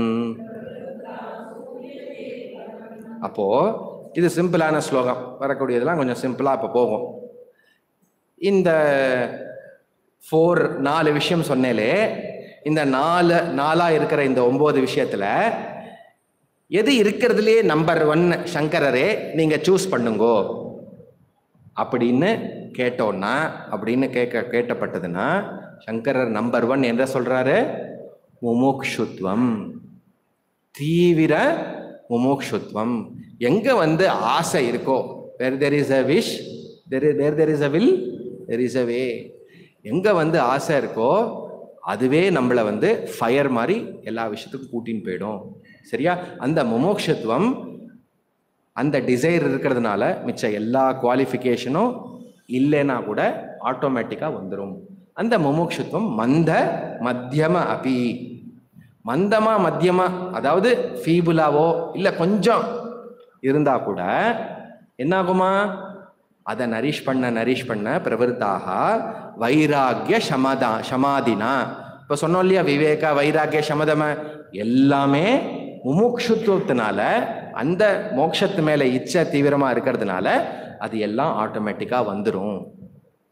அப்போ இது சிம்பிளான ஸ்லோகம் வரக்கூடியதெல்லாம் கொஞ்சம் சிம்பிளா இப்போ போகும் இந்த ஃபோர் நாலு விஷயம் சொன்னேலே இந்த நாலு நாலா இருக்கிற இந்த ஒன்பது விஷயத்துல எது இருக்கிறதுலே நம்பர் ஒன் சங்கரரே நீங்க சூஸ் பண்ணுங்கோ அப்படின்னு கேட்டோன்னா அப்படின்னு கேட்க கேட்டப்பட்டதுன்னா சங்கரர் நம்பர் ஒன் என்ன சொல்றாரு முமுக்ஷுத்வம் தீவிர முமுக்ஷுத்வம் எங்க வந்து ஆசை இருக்கோ where there is a wish there where there is a will there is a way எங்க வந்து ஆசை இருக்கோ அதுவே நம்மளை வந்து ஃபயர் மாதிரி எல்லா விஷயத்துக்கும் கூட்டின்னு போயிடும் சரியா அந்த முமோக்ஷத்துவம் அந்த டிசைர் இருக்கிறதுனால மிச்ச எல்லா குவாலிஃபிகேஷனும் இல்லைன்னா கூட ஆட்டோமேட்டிக்காக வந்துடும் அந்த முமுட்சுத்துவம் மந்த மத்தியம அபி மந்தமா மத்தியமா அதாவது ஃபீபுலாவோ இல்லை கொஞ்சம் இருந்தா கூட என்னாகுமா அதை நரிஷ் பண்ண நரிஷ் பண்ண பிரவருத்தாக வைராகிய சமதா சமாதினா இப்போ சொன்னோம் இல்லையா விவேக வைராகிய சமதம எல்லாமே முமுட்சுத்துவத்தினால அந்த மோட்சத்து மேல இச்சை தீவிரமா இருக்கிறதுனால அது எல்லாம் ஆட்டோமேட்டிக்கா வந்துடும்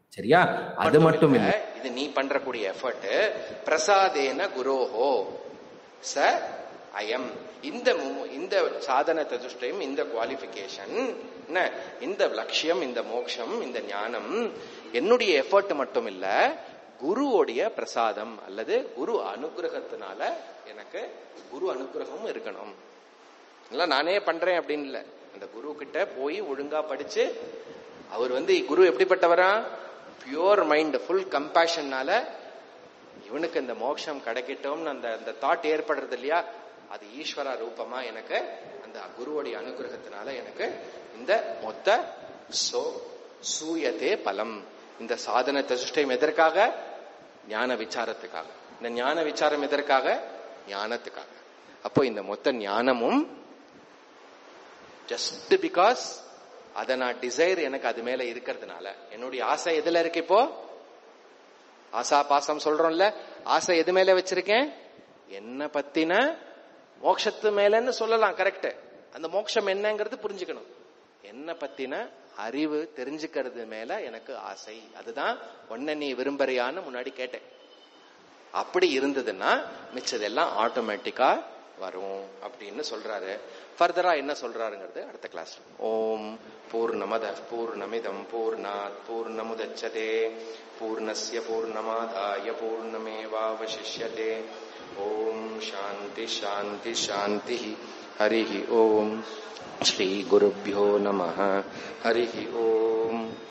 சரியா அது மட்டும் இல்ல இது நீ பண்றக்கூடிய எஃபர்ட் பிரசாதேன குரோஹோ ச அயம் இந்த மு- இந்த சாதன சதுஷ்டயம் இந்த குவாலிஃபிகேஷன் என்ன இந்த லட்சியம் இந்த மோட்சம் இந்த ஞானம் என்னுடைய எஃபர்ட் மட்டும் இல்ல குருவோடைய பிரசாதம் அல்லது குரு அனுகிரகத்தினால எனக்கு குரு அனுகிரகமும் இருக்கணும் இல்ல நானே பண்றேன் அப்படின்னு இல்ல அந்த குரு கிட்ட போய் ஒழுங்கா படிச்சு அவர் வந்து குரு எப்படிப்பட்டவரா பியூர் மைண்ட் ஃபுல் கம்பேஷன்னால இவனுக்கு இந்த மோட்சம் கிடைக்கட்டும்னு அந்த அந்த தாட் ஏற்படுறது இல்லையா அது ஈஸ்வர ரூபமா எனக்கு அந்த குருவுடைய அனுகிரகத்தினால எனக்கு இந்த மொத்த சோ சூயத்தே பலம் இந்த சாதன சதுஷ்டயம் எதற்காக ஞான விசாரத்துக்காக இந்த ஞான விசாரம் எதற்காக ஞானத்துக்காக அப்போ இந்த மொத்த ஞானமும் ஜஸ்ட் பிகாஸ் அத நான் டிசைர் எனக்கு அது மேல இருக்கிறதுனால என்னுடைய ஆசை எதுல இருக்கு இப்போ ஆசா பாசம் சொல்றோம்ல ஆசை எது மேல வச்சிருக்கேன் என்ன பத்தின மோட்சத்து மேலன்னு சொல்லலாம் கரெக்ட் அந்த மோட்சம் என்னங்கிறது புரிஞ்சுக்கணும் என்ன பத்தின அறிவு தெரிஞ்சுக்கிறது மேல எனக்கு ஆசை அதுதான் ஒன்ன நீ விரும்புறியான்னு முன்னாடி கேட்டேன் அப்படி இருந்ததுன்னா மிச்சதெல்லாம் ஆட்டோமேட்டிக்கா வரும் அப்படின்னு சொல்றாரு ஃபர்தரா என்ன சொல்றாருங்கிறது அடுத்த கிளாஸ் ஓம் பூர்ணமத பூர்ணமிதம் பூர்ணாத் பூர்ணமுதச்சதே பூர்ணஸ்ய பூர்ணமாதாய பூர்ணமேவாவசிஷ்யதே ஓம் சாந்தி சாந்தி சாந்தி ஹரி ஓம் ஸ்ரீ குருभ्यो நமः ஹரி ஓம்